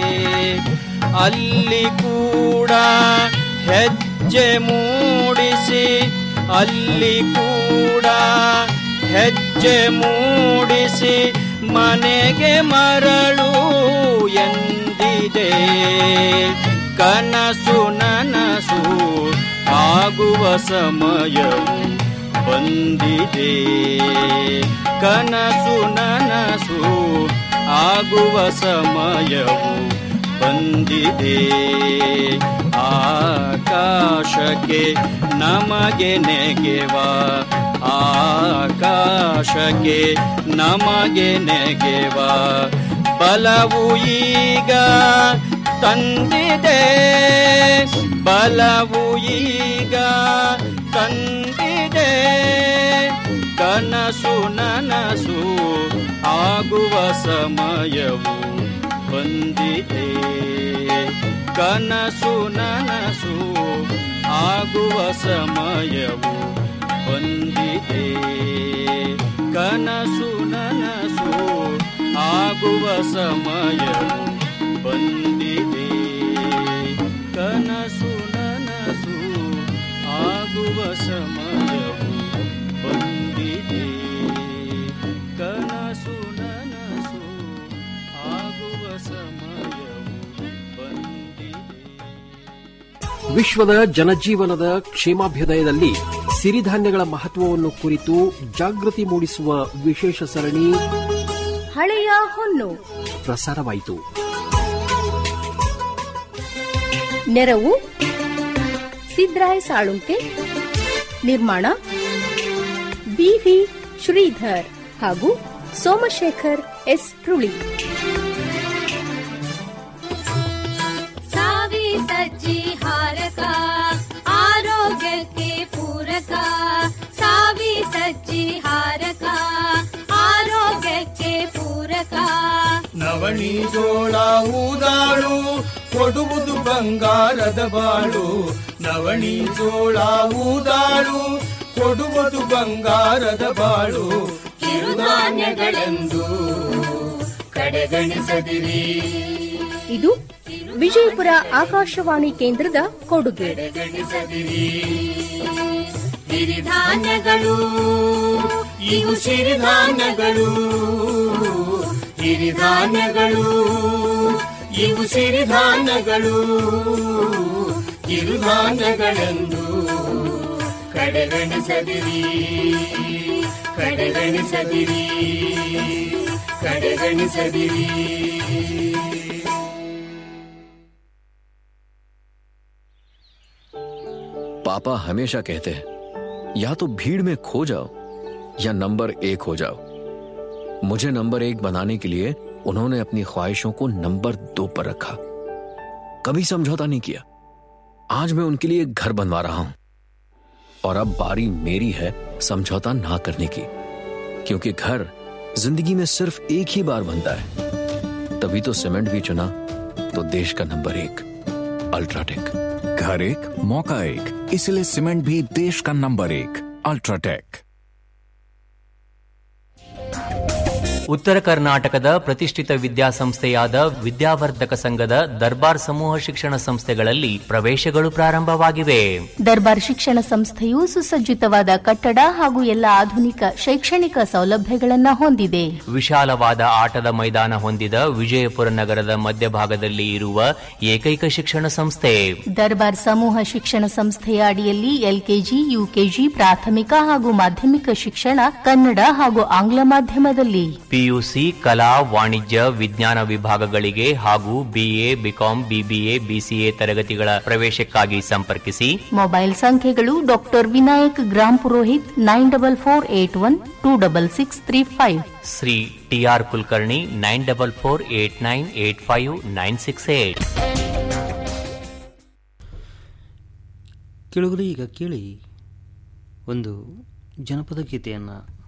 ಅಲ್ಲಿ ಕೂಡ ಹೆಜ್ಜೆ ಮೂಡಿಸಿ ಅಲ್ಲಿ ಕೂಡ ಹೆಜ್ಜೆ ಮೂಡಿಸಿ ಮನೆಗೆ ಮರಳು ಎಂದಿದೆ ಕನಸು ನನಸು ಆಗುವ ಸಮಯವು ಬಂದಿದೆ ಕನಸು ನನಸು ಆಗುವ ಸಮಯವು ಬಂದಿದೆ ಆಕಾಶಕ್ಕೆ ನಮಗೆ ನೆಗೆವ ಆಕಾಶಕ್ಕೆ ನಮಗೆ ನೆಗೆವ ಬಲವು ಈಗ ತಂದಿದೆ ಬಲವು ಈಗ ತಂದಿದೆ ಕನಸು ನನಸು ಆಗುವ ಸಮಯವು ಬಂದಿದೆ ಕನಸು ನನಸು ಆಗುವ ಸಮಯವು ಬಂದಿದೆ ಕನಸು ನನಸು ಆಗುವ ಸಮಯವು ಬಂದಿದೆ ಕನಸು ನನಸು ಆಗುವ ಸಮಯವು ಬಂದಿದೆ ಕನಸು ನನಸು ಆಗುವ ಸಮಯವು ಬಂದಿದೆ ವಿಶ್ವದ ಜನಜೀವನದ ಕ್ಷೇಮಾಭ್ಯುದಯದಲ್ಲಿ ಸಿರಿಧಾನ್ಯಗಳ ಮಹತ್ವವನ್ನು ಕುರಿತು ಜಾಗೃತಿ ಮೂಡಿಸುವ ವಿಶೇಷ ಸರಣಿ ಹಳೆಯ ಹೊನ್ನು ಪ್ರಸಾರವಾಯಿತು ನೆರವು ಸಿದ್ರಾಯ್ ಸಾಳುಂಕೆ ನಿರ್ಮಾಣ ಬಿವಿ ಶ್ರೀಧರ್ ಹಾಗೂ ಸೋಮಶೇಖರ್ ಎಸ್ ರುಳಿ ಸಾವಿ ಸಜ್ಜಿ ಹಾರಕ ಆರೋಗ್ಯಕ್ಕೆ ಪೂರಕ ಸಾವಿ ಸಜ್ಜಿ ಹಾರಕ ಆರೋಗ್ಯಕ್ಕೆ ಪೂರಕ ನವಣಿ ಜೋಳ ಊದಾಳು ಕೊಡುವುದು ಬಂಗಾರದ ಬಾಳು ನವಣಿ ಜೋಳ ಊದಾಳು ಕೊಡುವುದು ಬಂಗಾರದ ಬಾಳು ಕಿರುಧಾನ್ಯಗಳೆಂದು ಕಡೆಗಣಿಸದಿರಿ ಇದು ವಿಜಯಪುರ ಆಕಾಶವಾಣಿ ಕೇಂದ್ರದ ಕೊಡುಗೆ ಗಣಿಸದಿರಿ ಹಿರಿಧಾನ್ಯಗಳು ಇವು ಸಿರಿಧಾನ್ಯಗಳು ಹಿರಿಧಾನ್ಯಗಳು ಇವು ಸಿರಿಧಾನ್ಯಗಳು ಕಿರುಧಾನ್ಯಗಳೆಂದು ಕಡೆಗಣಿಸದಿರಿ ಕಡೆಗಣಿಸದಿರಿ ಕಡೆಗಣಿಸದಿರಿ पापा हमेशा कहते हैं या तो भीड़ में खो जाओ या नंबर एक हो जाओ मुझे नंबर एक बनाने के लिए उन्होंने अपनी ख्वाहिशों को नंबर दो पर रखा कभी समझौता नहीं किया आज मैं उनके लिए घर बनवा रहा हूं और अब बारी मेरी है समझौता ना करने की क्योंकि घर जिंदगी में सिर्फ एक ही बार बनता है तभी तो सीमेंट भी चुना तो देश का नंबर एक अल्ट्राटेक घर एक मौका एक इसलिए सीमेंट भी देश का नंबर एक अल्ट्राटेक ಉತ್ತರ ಕರ್ನಾಟಕದ ಪ್ರತಿಷ್ಠಿತ ವಿದ್ಯಾಸಂಸ್ಥೆಯಾದ ವಿದ್ಯಾವರ್ಧಕ ಸಂಘದ ದರ್ಬಾರ್ ಸಮೂಹ ಶಿಕ್ಷಣ ಸಂಸ್ಥೆಗಳಲ್ಲಿ ಪ್ರವೇಶಗಳು ಪ್ರಾರಂಭವಾಗಿವೆ ದರ್ಬಾರ್ ಶಿಕ್ಷಣ ಸಂಸ್ಥೆಯು ಸುಸಜ್ಜಿತವಾದ ಕಟ್ಟಡ ಹಾಗೂ ಎಲ್ಲ ಆಧುನಿಕ ಶೈಕ್ಷಣಿಕ ಸೌಲಭ್ಯಗಳನ್ನ ಹೊಂದಿದೆ ವಿಶಾಲವಾದ ಆಟದ ಮೈದಾನ ಹೊಂದಿದ ವಿಜಯಪುರ ನಗರದ ಮಧ್ಯಭಾಗದಲ್ಲಿ ಇರುವ ಏಕೈಕ ಶಿಕ್ಷಣ ಸಂಸ್ಥೆ ದರ್ಬಾರ್ ಸಮೂಹ ಶಿಕ್ಷಣ ಸಂಸ್ಥೆಯ ಅಡಿಯಲ್ಲಿ ಎಲ್ಕೆಜಿ ಯುಕೆಜಿ ಪ್ರಾಥಮಿಕ ಹಾಗೂ ಮಾಧ್ಯಮಿಕ ಶಿಕ್ಷಣ ಕನ್ನಡ ಹಾಗೂ ಆಂಗ್ಲ ಮಾಧ್ಯಮದಲ್ಲಿ ಪಿಯುಸಿ ಕಲಾ ವಾಣಿಜ್ಯ ವಿಜ್ಞಾನ ವಿಭಾಗಗಳಿಗೆ ಹಾಗೂ ಬಿಎ ಬಿಕಾಂ ಬಿಬಿಎ ಬಿಸಿಎ ತರಗತಿಗಳ ಪ್ರವೇಶಕ್ಕಾಗಿ ಸಂಪರ್ಕಿಸಿ ಮೊಬೈಲ್ ಸಂಖ್ಯೆಗಳು doctor Vinayak Gram Purohit nine double four eight one two double six three five Shri T R Kulkarni nine double four eight nine eight five nine six eight ಕೇಳುಗರೆ ಈಗ ಕೇಳಿ ಒಂದು ಜನಪದ ಗೀತೆಯನ್ನು